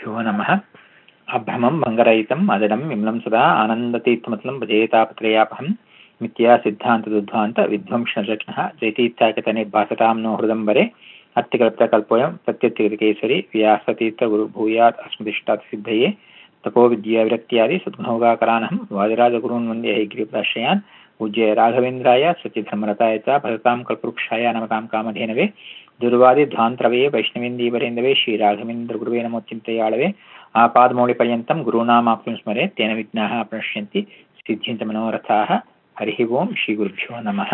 श्रीगुरुभ्यो नमः अभ्रमं भङ्गरहितम् अजडं विमलं सदा आनन्दतीर्थमतलं भजेतापत्रयापहं मिथ्या सिद्धान्तदुद्ध्वान्त विध्वंसजक्नः जयतीर्थाकतनिर्भासतां नो हृदम्बरे अत्यकल्पकल्पोऽयं प्रत्यत्यगतिकेसरी व्यासतीर्थगुरुभूयात् अस्मदिष्टात् सिद्धये तपोविद्याविरक्त्यादि सद्गुणोगाकरानहं वादिराजगुरून् वन्दे हैग्रीपदाश्रयान् पूज्य राघवेन्द्राय सत्यधर्मरताय च भजतां कल्पवृक्षाय नमतां कामधेनवे ದುರ್ವಾದಿಧ್ವಾಂತರವೇ ವೈಷ್ಣವೇಂದೀವರೇಂದವೇ ಶ್ರೀರಾಘವೇಂದ್ರ ನಮೋ ಚಿಂತೆಯಾಳವೆ ಆಪಾದಮೌಳಿಪರ್ಯಂతం ಗುರುನಾಮಾಪ್ತಿಂ ಸ್ಮರೆ ತೇನ ವಿಘ್ನಾಃ ಪ್ರಣಶ್ಯಂತಿ ಸಿದ್ಧಿಂತ ಮನೋರಥಾಃ ಹರಿ ಓಂ ಶ್ರೀ ಗುರುಭ್ಯೋ ನಮಃ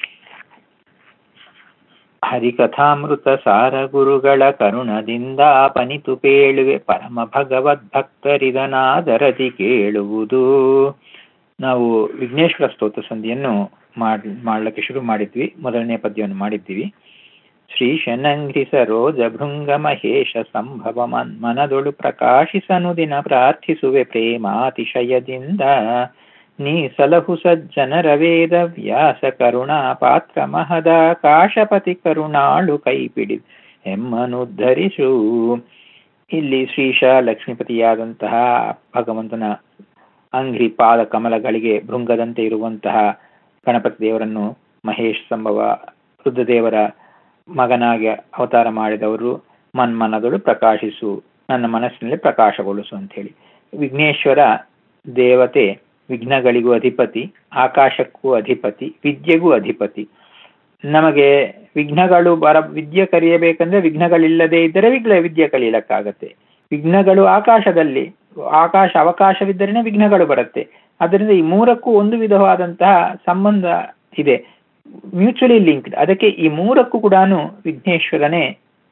ಹರಿಕಥಾಮೃತ ಸಾರ ಗುರುಗಳ ಕರುಣದಿಂದ ಪನಿತು ಪೇಳುವೆ ಪರಮ ಭಗವದ್ಭಕ್ತರಿದನಾದರದಿ ಕೇಳುವುದು ನಾವು ವಿಘ್ನೇಶ್ವರ ಸ್ತೋತ್ರ ಸಂಧಿಯನ್ನು ಮಾಡ್ ಮಾಡಲಿಕ್ಕೆ ಶುರು ಮಾಡಿದ್ವಿ ಮೊದಲನೇ ಪದ್ಯವನ್ನು ಮಾಡಿದ್ದೀವಿ ಶ್ರೀ ಶನಂಘ್ರಿ ಸರೋಜ ಭೃಂಗ ಮಹೇಶ ಸಂಭವ ಮನ್ ಮನದೊಳು ಪ್ರಕಾಶಿಸನು ದಿನ ಪ್ರಾರ್ಥಿಸುವೆ ಪ್ರೇಮಾತಿಶಯದಿಂದ ನೀ ಸಲಹು ಸಜ್ಜನರ ವೇದ ವ್ಯಾಸ ಕರುಣಾ ಪಾತ್ರ ಮಹದಾಕಾಶಪತಿ ಕರುಣಾಳು ಕೈಪಿಡಿ ಎಮ್ಮನುದ್ಧರಿಸು ಇಲ್ಲಿ ಶ್ರೀಶ ಲಕ್ಷ್ಮೀಪತಿಯಾದಂತಹ ಭಗವಂತನ ಅಂಗ್ರಿ ಪಾದ ಕಮಲಗಳಿಗೆ ಭೃಂಗದಂತೆ ಇರುವಂತಹ ಗಣಪತಿ ದೇವರನ್ನು ಮಹೇಶ್ ಸಂಭವ ರುದ್ರದೇವರ ಮಗನಾಗಿ ಅವತಾರ ಮಾಡಿದವರು ಮನ್ಮನದಳು ಪ್ರಕಾಶಿಸು ನನ್ನ ಮನಸ್ಸಿನಲ್ಲಿ ಪ್ರಕಾಶಗೊಳಿಸು ಅಂಥೇಳಿ ವಿಘ್ನೇಶ್ವರ ದೇವತೆ ವಿಘ್ನಗಳಿಗೂ ಅಧಿಪತಿ ಆಕಾಶಕ್ಕೂ ಅಧಿಪತಿ ವಿದ್ಯೆಗೂ ಅಧಿಪತಿ ನಮಗೆ ವಿಘ್ನಗಳು ಬರ ವಿದ್ಯೆ ಕಲಿಯಬೇಕಂದ್ರೆ ವಿಘ್ನಗಳಿಲ್ಲದೆ ಇದ್ದರೆ ವಿಘ್ನ ವಿದ್ಯೆ ಕಲಿಯಲಿಕ್ಕಾಗತ್ತೆ ವಿಘ್ನಗಳು ಆಕಾಶದಲ್ಲಿ ಆಕಾಶ ಅವಕಾಶವಿದ್ದರೇನೆ ವಿಘ್ನಗಳು ಬರುತ್ತೆ ಅದರಿಂದ ಈ ಮೂರಕ್ಕೂ ಒಂದು ವಿಧವಾದಂತಹ ಸಂಬಂಧ ಇದೆ ಮ್ಯೂಚುವಲಿ ಲಿಂಕ್ಡ್ ಅದಕ್ಕೆ ಈ ಮೂರಕ್ಕೂ ಕೂಡ ವಿಘ್ನೇಶ್ವರನೇ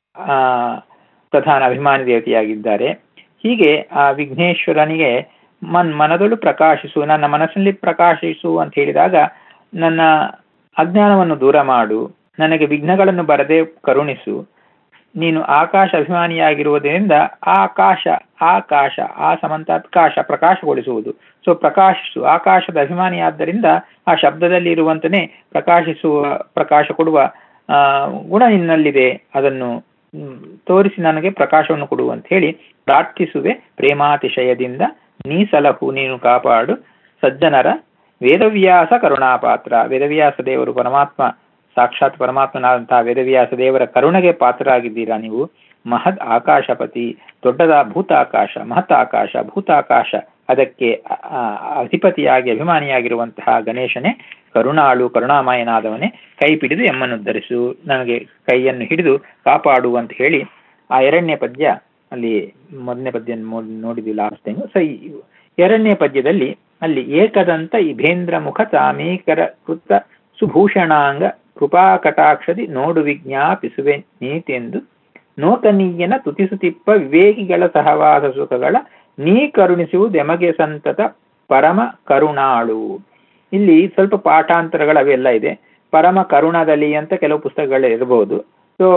ಪ್ರಧಾನ ಅಭಿಮಾನಿ ದೇವತೆಯಾಗಿದ್ದಾರೆ ಹೀಗೆ ಆ ವಿಘ್ನೇಶ್ವರನಿಗೆ ಮನ್ ಮನದೊಳು ಪ್ರಕಾಶಿಸು ನನ್ನ ಮನಸ್ಸಿನಲ್ಲಿ ಪ್ರಕಾಶಿಸು ಅಂತ ಹೇಳಿದಾಗ ನನ್ನ ಅಜ್ಞಾನವನ್ನು ದೂರ ಮಾಡು ನನಗೆ ವಿಘ್ನಗಳನ್ನು ಬರದೆ ಕರುಣಿಸು ನೀನು ಆಕಾಶ ಅಭಿಮಾನಿಯಾಗಿರುವುದರಿಂದ ಆಕಾಶ ಆಕಾಶ ಆ ಸಮಂತಾತ್ಕಾಶ ಪ್ರಕಾಶಗೊಳಿಸುವುದು ಸೊ ಪ್ರಕಾಶಿಸು ಆಕಾಶದ ಅಭಿಮಾನಿಯಾದ್ದರಿಂದ ಆ ಶಬ್ದದಲ್ಲಿ ಇರುವಂತನೇ ಪ್ರಕಾಶಿಸುವ ಪ್ರಕಾಶ ಕೊಡುವ ಗುಣ ನಿನ್ನಲ್ಲಿದೆ ಅದನ್ನು ತೋರಿಸಿ ನನಗೆ ಪ್ರಕಾಶವನ್ನು ಕೊಡು ಅಂತ ಹೇಳಿ ಪ್ರಾರ್ಥಿಸುವೆ ಪ್ರೇಮಾತಿಶಯದಿಂದ ನೀ ಸಲಹು ನೀನು ಕಾಪಾಡು ಸಜ್ಜನರ ವೇದವ್ಯಾಸ ಕರುಣಾಪಾತ್ರ ವೇದವ್ಯಾಸ ದೇವರು ಪರಮಾತ್ಮ ಸಾಕ್ಷಾತ್ ಪರಮಾತ್ಮನಾದಂತಹ ವೇದವ್ಯಾಸ ದೇವರ ಕರುಣೆಗೆ ಪಾತ್ರರಾಗಿದ್ದೀರಾ ನೀವು ಮಹದ್ ಆಕಾಶಪತಿ ದೊಡ್ಡದ ಭೂತಾಕಾಶ ಮಹತ್ ಆಕಾಶ ಭೂತಾಕಾಶ ಅದಕ್ಕೆ ಅಧಿಪತಿಯಾಗಿ ಅಭಿಮಾನಿಯಾಗಿರುವಂತಹ ಗಣೇಶನೇ ಕರುಣಾಳು ಕರುಣಾಮಯನಾದವನೇ ಕೈ ಪಿಡಿದು ಎಮ್ಮನ್ನುದ್ಧರಿಸು ನನಗೆ ಕೈಯನ್ನು ಹಿಡಿದು ಕಾಪಾಡು ಅಂತ ಹೇಳಿ ಆ ಎರಡನೇ ಪದ್ಯ ಅಲ್ಲಿ ಮೊದಲನೇ ಪದ್ಯ ನೋಡಿದ್ವಿ ಲಾಸ್ಟ್ ಟೈಮ್ ಸೊ ಎರಡನೇ ಪದ್ಯದಲ್ಲಿ ಅಲ್ಲಿ ಏಕದಂತ ಇಭೇಂದ್ರ ಮುಖ ತಾಮೀಕರ ಕೃತ ಸುಭೂಷಣಾಂಗ ಕೃಪಾ ಕಟಾಕ್ಷದಿ ನೋಡು ವಿಜ್ಞಾಪಿಸುವೆ ನೀತೆಂದು ನೋಕನೀಯನ ತುತಿಸುತಿಪ್ಪ ವಿವೇಕಿಗಳ ಸಹವಾಸ ಸುಖಗಳ ನೀ ಕರುಣಿಸುವುದೆಮಗೆ ಸಂತತ ಪರಮ ಕರುಣಾಳು ಇಲ್ಲಿ ಸ್ವಲ್ಪ ಪಾಠಾಂತರಗಳು ಅವೆಲ್ಲ ಇದೆ ಪರಮ ಕರುಣದಲ್ಲಿ ಅಂತ ಕೆಲವು ಪುಸ್ತಕಗಳು ಇರಬಹುದು ಸೊ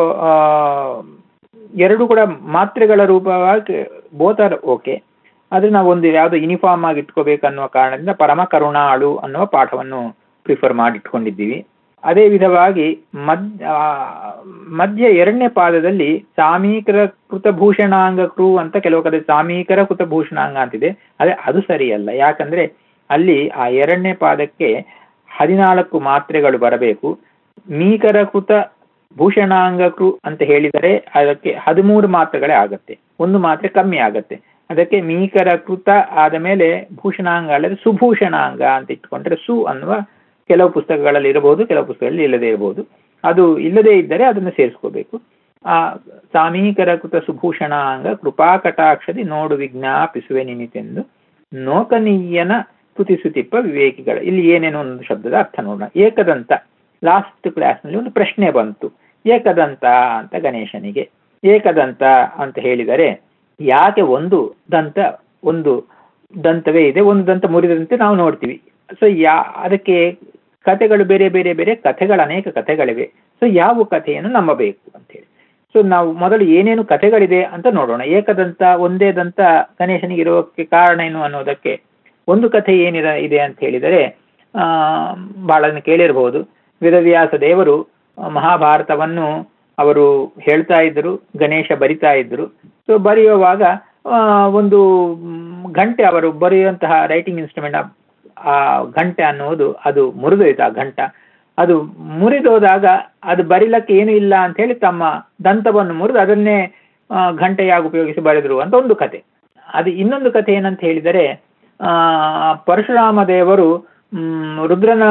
ಎರಡು ಕೂಡ ಮಾತ್ರೆಗಳ ರೂಪವಾಗಿ ಬೋತಾರ್ ಓಕೆ ಆದ್ರೆ ನಾವು ಒಂದು ಯಾವುದು ಯೂನಿಫಾರ್ಮ್ ಆಗಿ ಇಟ್ಕೋಬೇಕನ್ನುವ ಕಾರಣದಿಂದ ಪರಮ ಕರುಣಾಳು ಅನ್ನುವ ಪಾಠವನ್ನು ಪ್ರಿಫರ್ ಮಾಡಿ ಇಟ್ಕೊಂಡಿದ್ದೀವಿ ಅದೇ ವಿಧವಾಗಿ ಮಧ್ಯ ಮಧ್ಯ ಎರಡನೇ ಪಾದದಲ್ಲಿ ಸಾಮೀಕರ ಕೃತಭೂಷಣಾಂಗ ಕೃ ಅಂತ ಕೆಲವು ಕಡೆ ಸಾಮೀಕರ ಕೃತಭೂಷಣಾಂಗ ಅಂತಿದೆ ಅದೇ ಅದು ಸರಿಯಲ್ಲ ಯಾಕಂದ್ರೆ ಅಲ್ಲಿ ಆ ಎರಡನೇ ಪಾದಕ್ಕೆ ಹದಿನಾಲ್ಕು ಮಾತ್ರೆಗಳು ಬರಬೇಕು ಮೀಕರ ಕೃತ ಭೂಷಣಾಂಗ ಕೃ ಅಂತ ಹೇಳಿದರೆ ಅದಕ್ಕೆ ಹದಿಮೂರು ಮಾತ್ರೆಗಳೇ ಆಗತ್ತೆ ಒಂದು ಮಾತ್ರೆ ಕಮ್ಮಿ ಆಗತ್ತೆ ಅದಕ್ಕೆ ಮೀಕರ ಕೃತ ಆದ ಮೇಲೆ ಭೂಷಣಾಂಗ ಅಲ್ಲದೆ ಸುಭೂಷಣಾಂಗ ಅಂತ ಇಟ್ಕೊಂಡ್ರೆ ಸು ಅನ್ನುವ ಕೆಲವು ಪುಸ್ತಕಗಳಲ್ಲಿ ಇರಬಹುದು ಕೆಲವು ಪುಸ್ತಕಗಳಲ್ಲಿ ಇಲ್ಲದೆ ಇರಬಹುದು ಅದು ಇಲ್ಲದೇ ಇದ್ದರೆ ಅದನ್ನು ಸೇರಿಸ್ಕೋಬೇಕು ಆ ಸಾಮೀಕರ ಕೃತ ಸುಭೂಷಣಾಂಗ ಕೃಪಾ ಕಟಾಕ್ಷದಿ ನೋಡು ವಿಜ್ಞಾಪಿಸುವೆ ನಿಮಿತೆಂದು ನೋಕನೀಯನ ತುತಿಸುತಿಪ್ಪ ವಿವೇಕಿಗಳ ಇಲ್ಲಿ ಏನೇನೋ ಒಂದು ಶಬ್ದದ ಅರ್ಥ ನೋಡೋಣ ಏಕದಂತ ಲಾಸ್ಟ್ ಕ್ಲಾಸ್ನಲ್ಲಿ ಒಂದು ಪ್ರಶ್ನೆ ಬಂತು ಏಕದಂತ ಅಂತ ಗಣೇಶನಿಗೆ ಏಕದಂತ ಅಂತ ಹೇಳಿದರೆ ಯಾಕೆ ಒಂದು ದಂತ ಒಂದು ದಂತವೇ ಇದೆ ಒಂದು ದಂತ ಮುರಿದಂತೆ ನಾವು ನೋಡ್ತೀವಿ ಸೊ ಯಾ ಅದಕ್ಕೆ ಕಥೆಗಳು ಬೇರೆ ಬೇರೆ ಬೇರೆ ಕಥೆಗಳು ಅನೇಕ ಕಥೆಗಳಿವೆ ಸೊ ಯಾವ ಕಥೆಯನ್ನು ನಂಬಬೇಕು ಅಂತೇಳಿ ಸೊ ನಾವು ಮೊದಲು ಏನೇನು ಕಥೆಗಳಿದೆ ಅಂತ ನೋಡೋಣ ಏಕದಂತ ಒಂದೇ ದಂತ ಗಣೇಶನಿಗೆ ಇರೋಕ್ಕೆ ಕಾರಣ ಏನು ಅನ್ನೋದಕ್ಕೆ ಒಂದು ಕಥೆ ಏನಿದೆ ಇದೆ ಅಂತ ಹೇಳಿದರೆ ಆ ಬಹಳ ಕೇಳಿರಬಹುದು ವೇದವ್ಯಾಸ ದೇವರು ಮಹಾಭಾರತವನ್ನು ಅವರು ಹೇಳ್ತಾ ಇದ್ರು ಗಣೇಶ ಬರಿತಾ ಇದ್ರು ಸೊ ಬರೆಯುವಾಗ ಆ, ಒಂದು ಮ್, ಗಂಟೆ ಅವರು ಬರೆಯುವಂತಹ ರೈಟಿಂಗ್ ಇನ್ಸ್ಟ್ರೂಮೆಂಟ್ ಆ ಗಂಟೆ ಅನ್ನೋದು ಅದು ಮುರಿದೋಯ್ತು ಆ ಘಂಟ ಅದು ಮುರಿದೋದಾಗ ಅದು ಬರಿಲಕ್ಕೆ ಏನೂ ಇಲ್ಲ ಅಂತ ಹೇಳಿ ತಮ್ಮ ದಂತವನ್ನು ಮುರಿದು ಅದನ್ನೇ ಆ, ಗಂಟೆಯಾಗಿ ಉಪಯೋಗಿಸಿ ಬರೆದ್ರು ಅಂತ ಒಂದು ಕತೆ ಅದು ಇನ್ನೊಂದು ಕಥೆ ಏನಂತ ಹೇಳಿದರೆ ಆ ಪರಶುರಾಮ ದೇವರು ಮ್, ರುದ್ರನ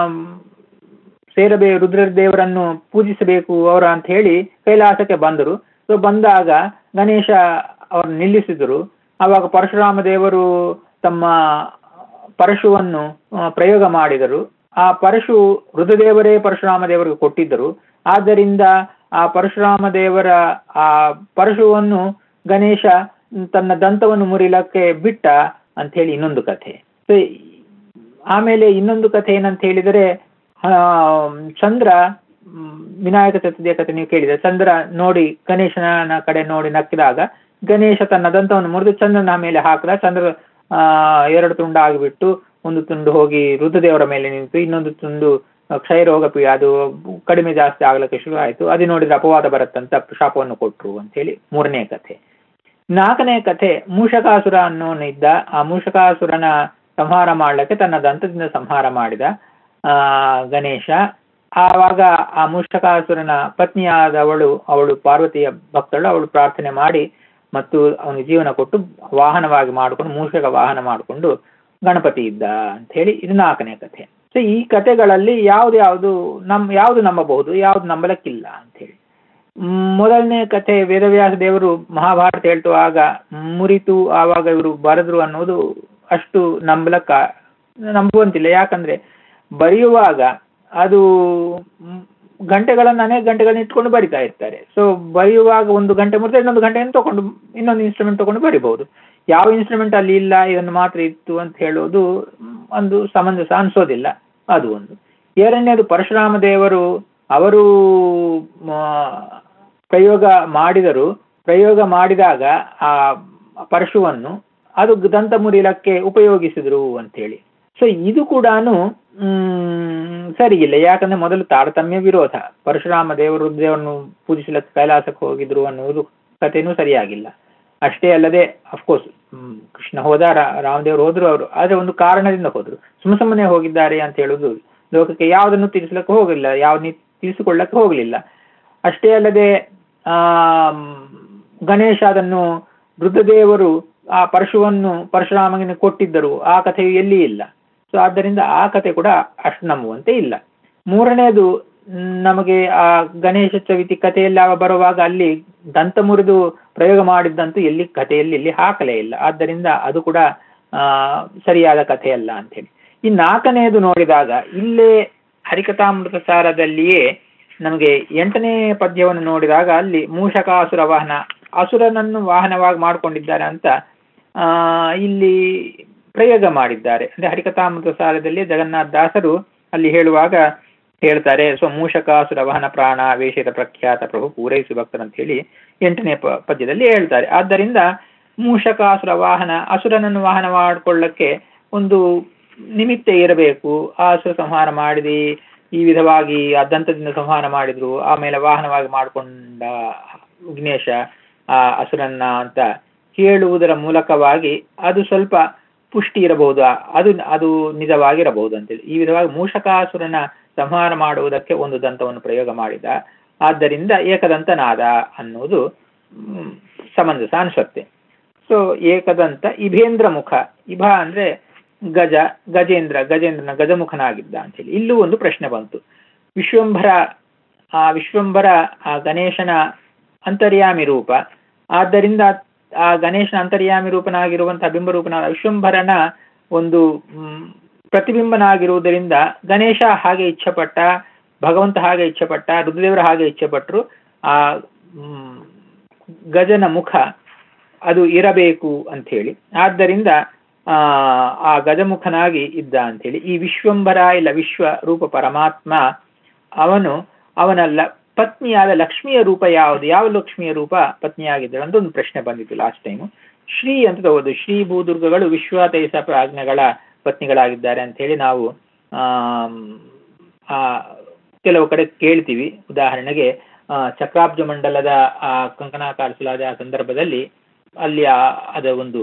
ಸೇರಬೇ ರುದ್ರ ದೇವರನ್ನು ಪೂಜಿಸಬೇಕು ಅವರ ಅಂತ ಹೇಳಿ ಕೈಲಾಸಕ್ಕೆ ಬಂದರು ಸೊ ಬಂದಾಗ ಗಣೇಶ ಅವ್ರನ್ನ ನಿಲ್ಲಿಸಿದರು ಆವಾಗ ಪರಶುರಾಮ ದೇವರು ತಮ್ಮ ಪರಶುವನ್ನು ಆ, ಪ್ರಯೋಗ ಮಾಡಿದರು ಆ ಪರಶು ರುದ್ರದೇವರೇ ಪರಶುರಾಮ ದೇವರಿಗೆ ಕೊಟ್ಟಿದ್ದರು ಆದ್ದರಿಂದ ಆ ಪರಶುರಾಮ ದೇವರ ಆ ಪರಶುವನ್ನು ಗಣೇಶ ತನ್ನ ದಂತವನ್ನು ಮುರಿಲಕ್ಕೆ ಬಿಟ್ಟ ಅಂತ ಹೇಳಿ ಇನ್ನೊಂದು ಕಥೆ ಸೊ ಆಮೇಲೆ ಇನ್ನೊಂದು ಕಥೆ ಏನಂತ ಹೇಳಿದರೆ ಆ, ಚಂದ್ರ ಮ್, ವಿನಾಯಕ ಚತುರ್ಥಿಯ ಕಥೆ ನೀವು ಕೇಳಿದ್ರೆ ಚಂದ್ರ ನೋಡಿ ಗಣೇಶನ ಕಡೆ ನೋಡಿ ನಕ್ಕಿದಾಗ ಗಣೇಶ ತನ್ನ ದಂತವನ್ನು ಮುರಿದು ಚಂದ್ರನ ಮೇಲೆ ಹಾಕಿದ ಚಂದ್ರ ಆ, ಎರಡು ತುಂಡು ಆಗಿಬಿಟ್ಟು ಒಂದು ತುಂಡು ಹೋಗಿ ರುದ್ರದೇವರ ಮೇಲೆ ನಿಂತು ಇನ್ನೊಂದು ತುಂಡು ಕ್ಷಯರೋಗ ಪೀಡ ಅದು ಕಡಿಮೆ ಜಾಸ್ತಿ ಆಗ್ಲಿಕ್ಕೆ ಶುರು ಆಯಿತು ಅದು ನೋಡಿದ್ರೆ ಅಪವಾದ ಬರುತ್ತಂತ ಶಾಪವನ್ನು ಕೊಟ್ರು ಅಂತ ಹೇಳಿ ಮೂರನೇ ಕಥೆ ನಾಲ್ಕನೇ ಕಥೆ ಮೂಷಕಾಸುರ ಅನ್ನೋನು ಇದ್ದ ಆ ಮೂಷಕಾಸುರನ ಸಂಹಾರ ಮಾಡ್ಲಿಕ್ಕೆ ತನ್ನ ದಂತದಿಂದ ಸಂಹಾರ ಮಾಡಿದ ಆ ಗಣೇಶ ಆವಾಗ ಆ ಮೂಷಕಾಸುರನ ಪತ್ನಿಯಾದವಳು ಅವಳು ಪಾರ್ವತಿಯ ಭಕ್ತಳು ಅವಳು ಪ್ರಾರ್ಥನೆ ಮಾಡಿ ಮತ್ತು ಅವನಿಗೆ ಜೀವನ ಕೊಟ್ಟು ವಾಹನವಾಗಿ ಮಾಡಿಕೊಂಡು ಮೂಷಕ ವಾಹನ ಮಾಡಿಕೊಂಡು ಗಣಪತಿ ಇದ್ದ ಅಂತ ಹೇಳಿ ಇದು ನಾಲ್ಕನೇ ಕಥೆ ಸೊ ಈ ಕಥೆಗಳಲ್ಲಿ ಯಾವ್ದು ಯಾವುದು ನಮ್ ಯಾವ್ದು ನಂಬಬಹುದು ಯಾವ್ದು ನಂಬಲಕ್ಕಿಲ್ಲ ಅಂತ ಹೇಳಿ ಮ್, ಮೊದಲನೇ ಕಥೆ ವೇದವ್ಯಾಸ ದೇವರು ಮಹಾಭಾರತ ಹೇಳ್ತುವಾಗ ಮುರಿತು ಆವಾಗ ಇವರು ಬರೆದ್ರು ಅನ್ನೋದು ಅಷ್ಟು ನಂಬಲಕ್ಕ ನಂಬುವಂತಿಲ್ಲ ಯಾಕಂದ್ರೆ ಬರೆಯುವಾಗ ಅದು ಮ್, ಗಂಟೆಗಳನ್ನು ಅನೇಕ ಗಂಟೆಗಳನ್ನ ಇಟ್ಕೊಂಡು ಬರಿತಾ ಇರ್ತಾರೆ ಸೊ ಬರೆಯುವಾಗ ಒಂದು ಗಂಟೆ ಮುರಿದ್ರೆ ಇನ್ನೊಂದು ಗಂಟೆಯನ್ನು ತಗೊಂಡು ಇನ್ನೊಂದು ಇನ್ಸ್ಟ್ರೂಮೆಂಟ್ ತಗೊಂಡು ಬರಿಬಹುದು ಯಾವ ಇನ್ಸ್ಟ್ರೂಮೆಂಟ್ ಅಲ್ಲಿ ಇಲ್ಲ ಇದನ್ನು ಮಾತ್ರ ಇತ್ತು ಅಂತ ಹೇಳೋದು ಮ್, ಒಂದು ಸಮಂಜಸ ಅನ್ಸೋದಿಲ್ಲ ಅದು ಒಂದು ಎರಡನೇದು ಪರಶುರಾಮ ದೇವರು ಅವರು ಮ, ಪ್ರಯೋಗ ಮಾಡಿದರು ಪ್ರಯೋಗ ಮಾಡಿದಾಗ ಆ ಪರಶುವನ್ನು ಅದು ದಂತ ಮುರಿಲಕ್ಕೆ ಉಪಯೋಗಿಸಿದ್ರು ಅಂತೇಳಿ ಸೊ ಇದು ಕೂಡ ಸರಿ ಇಲ್ಲ ಯಾಕಂದ್ರೆ ಮೊದಲು ತಾರತಮ್ಯ ವಿರೋಧ ಪರಶುರಾಮ ದೇವರು ದೇವರನ್ನು ಪೂಜಿಸಲಿಕ್ಕೆ ಕೈಲಾಸಕ್ಕೆ ಹೋಗಿದ್ರು ಅನ್ನುವುದು ಕಥೆನೂ ಸರಿಯಾಗಿಲ್ಲ ಅಷ್ಟೇ ಅಲ್ಲದೆ ಅಫ್ಕೋರ್ಸ್ ಕೃಷ್ಣ ಹೋದ ರಾ- ರಾಮದೇವರು ಹೋದ್ರು ಅವರು ಆದ್ರೆ ಒಂದು ಕಾರಣದಿಂದ ಹೋದ್ರು ಸುಮ್ಮ ಸುಮ್ಮನೆ ಹೋಗಿದ್ದಾರೆ ಅಂತ ಹೇಳುದು ಲೋಕಕ್ಕೆ ಯಾವುದನ್ನು ತಿಳಿಸ್ಲಿಕ್ಕೆ ಹೋಗಲಿಲ್ಲ ಯಾವ್ದು ತಿಳಿಸಿಕೊಳ್ಳಕ್ಕೆ ಹೋಗಲಿಲ್ಲ ಅಷ್ಟೇ ಅಲ್ಲದೆ ಆ ಗಣೇಶ ಅದನ್ನು ರುದ್ರದೇವರು ಆ ಪರಶುವನ್ನು ಪರಶುರಾಮನಿಗೆ ಕೊಟ್ಟಿದ್ದರು ಆ ಕಥೆಯು ಎಲ್ಲಿ ಇಲ್ಲ ಸೊ ಆದ್ದರಿಂದ ಆ ಕಥೆ ಕೂಡ ಅಷ್ಟು ನಂಬುವಂತೆ ಇಲ್ಲ ಮೂರನೇದು ಮ್, ನಮಗೆ ಆ ಗಣೇಶ ಚವಿತಿ ಕಥೆಯಲ್ಲಿ ಅವ ಬರುವಾಗ ಅಲ್ಲಿ ದಂತ ಮುರಿದು ಪ್ರಯೋಗ ಮಾಡಿದ್ದಂತೂ ಎಲ್ಲಿ ಕಥೆಯಲ್ಲಿ ಇಲ್ಲಿ ಹಾಕಲೇ ಇಲ್ಲ ಆದ್ದರಿಂದ ಅದು ಕೂಡ ಆ ಸರಿಯಾದ ಕಥೆಯಲ್ಲ ಅಂತೇಳಿ ಈ ನಾಲ್ಕನೆಯದು ನೋಡಿದಾಗ ಇಲ್ಲೇ ಹರಿಕಥಾಮೃತ ಸಾರದಲ್ಲಿಯೇ ನಮಗೆ ಎಂಟನೇ ಪದ್ಯವನ್ನು ನೋಡಿದಾಗ ಅಲ್ಲಿ ಮೂಷಕಾಸುರ ವಾಹನ ಅಸುರನನ್ನು ವಾಹನವಾಗಿ ಮಾಡಿಕೊಂಡಿದ್ದಾರೆ ಅಂತ ಆ ಇಲ್ಲಿ ಪ್ರಯೋಗ ಮಾಡಿದ್ದಾರೆ ಅಂದ್ರೆ ಹರಿಕಥಾಮೃತ ಸಾರದಲ್ಲಿ ಜಗನ್ನಾಥ ದಾಸರು ಅಲ್ಲಿ ಹೇಳುವಾಗ ಹೇಳ್ತಾರೆ ಸೊ ಮೂಷಕಾಸುರ ವಾಹನ ಪ್ರಾಣ ವೇಷದ ಪ್ರಖ್ಯಾತ ಪ್ರಭು ಪೂರೈಸು ಭಕ್ತರು ಅಂತ ಹೇಳಿ ಎಂಟನೇ ಪ- ಪದ್ಯದಲ್ಲಿ ಹೇಳ್ತಾರೆ ಆದ್ದರಿಂದ ಮೂಷಕಾಸುರ ವಾಹನ ಅಸುರನನ್ನು ವಾಹನ ಮಾಡಿಕೊಳ್ಳಕ್ಕೆ ಒಂದು ನಿಮಿತ್ತ ಇರಬೇಕು ಆ ಅಸುರ ಸಂಹಾರ ಮಾಡಿದಿ ಈ ವಿಧವಾಗಿ ಆ ದಂತದಿಂದ ಸಂಹಾರ ಮಾಡಿದ್ರು ಆಮೇಲೆ ವಾಹನವಾಗಿ ಮಾಡಿಕೊಂಡ ವಿಘ್ನೇಶ ಆ ಅಸುರನ್ನ ಅಂತ ಹೇಳುವುದರ ಮೂಲಕವಾಗಿ ಅದು ಸ್ವಲ್ಪ ಪುಷ್ಟಿ ಇರಬಹುದು ಆ- ಅದು ಅದು ನಿಜವಾಗಿರಬಹುದು ಅಂತೇಳಿ ಈ ವಿಧವಾಗಿ ಮೂಷಕಾಸುರನ ಸಂಹಾರ ಮಾಡುವುದಕ್ಕೆ ಒಂದು ದಂತವನ್ನು ಪ್ರಯೋಗ ಮಾಡಿದ ಆದ್ದರಿಂದ ಏಕದಂತನಾದ ಅನ್ನುವುದು ಮ್, ಸಮಂಜಸ ಅನ್ಸುತ್ತೆ ಸೊ ಏಕದಂತ ಇಭೇಂದ್ರ ಮುಖ ಇಭ ಅಂದ್ರೆ ಗಜ ಗಜೇಂದ್ರ ಗಜೇಂದ್ರನ ಗಜಮುಖನಾಗಿದ್ದ ಅಂತೇಳಿ ಇಲ್ಲೂ ಒಂದು ಪ್ರಶ್ನೆ ಬಂತು ವಿಶ್ವಂಭರ ಆ ವಿಶ್ವಂಭರ ಆ ಗಣೇಶನ ಅಂತರ್ಯಾಮಿ ರೂಪ ಆದ್ದರಿಂದ ಆ ಗಣೇಶನ ಅಂತರ್ಯಾಮಿ ರೂಪನಾಗಿರುವಂತಹ ಬಿಂಬರೂಪನಾದ ವಿಶ್ವಂಭರನ ಒಂದು ಮ್, ಪ್ರತಿಬಿಂಬನಾಗಿರುವುದರಿಂದ ಗಣೇಶ ಹಾಗೆ ಇಚ್ಛಪಟ್ಟ ಭಗವಂತ ಹಾಗೆ ಇಚ್ಛಪಟ್ಟ ರುದ್ರದೇವರ ಹಾಗೆ ಇಚ್ಛಪಟ್ಟರು ಆ ಮ್, ಗಜನ ಮುಖ ಅದು ಇರಬೇಕು ಅಂತ ಹೇಳಿ ಆದ್ದರಿಂದ ಆ ಆ ಗಜಮುಖನಾಗಿ ಇದ್ದ ಅಂತೇಳಿ ಈ ವಿಶ್ವಂಬರ ಇಲ್ಲ ವಿಶ್ವ ರೂಪ ಪರಮಾತ್ಮ ಅವನು ಅವನ ಲ ಪತ್ನಿಯಾದ ಲಕ್ಷ್ಮಿಯ ರೂಪ ಯಾವುದು ಯಾವ ಲಕ್ಷ್ಮಿಯ ರೂಪ ಪತ್ನಿಯಾಗಿದ್ದಳು ಅಂತ ಒಂದು ಪ್ರಶ್ನೆ ಬಂದಿತ್ತು ಲಾಸ್ಟ್ ಟೈಮು ಶ್ರೀ ಅಂತ ತಗೋದು ಶ್ರೀ ಭೂದುರ್ಗಗಳು ವಿಶ್ವಾತೈಸ ಪ್ರಾಜ್ಞಗಳ ಪತ್ನಿಗಳಾಗಿದ್ದಾರೆ ಅಂತ ಹೇಳಿ ನಾವು ಆಮ್, ಆ ಕೆಲವು ಕಡೆ ಕೇಳ್ತೀವಿ ಉದಾಹರಣೆಗೆ ಆ, ಚಕ್ರಾಬ್ಜ ಮಂಡಲದ ಆ ಕಂಕಣಾಕಾರ ಸುಲಾದ ಆ ಸಂದರ್ಭದಲ್ಲಿ ಅಲ್ಲಿ ಆ- ಅದ ಒಂದು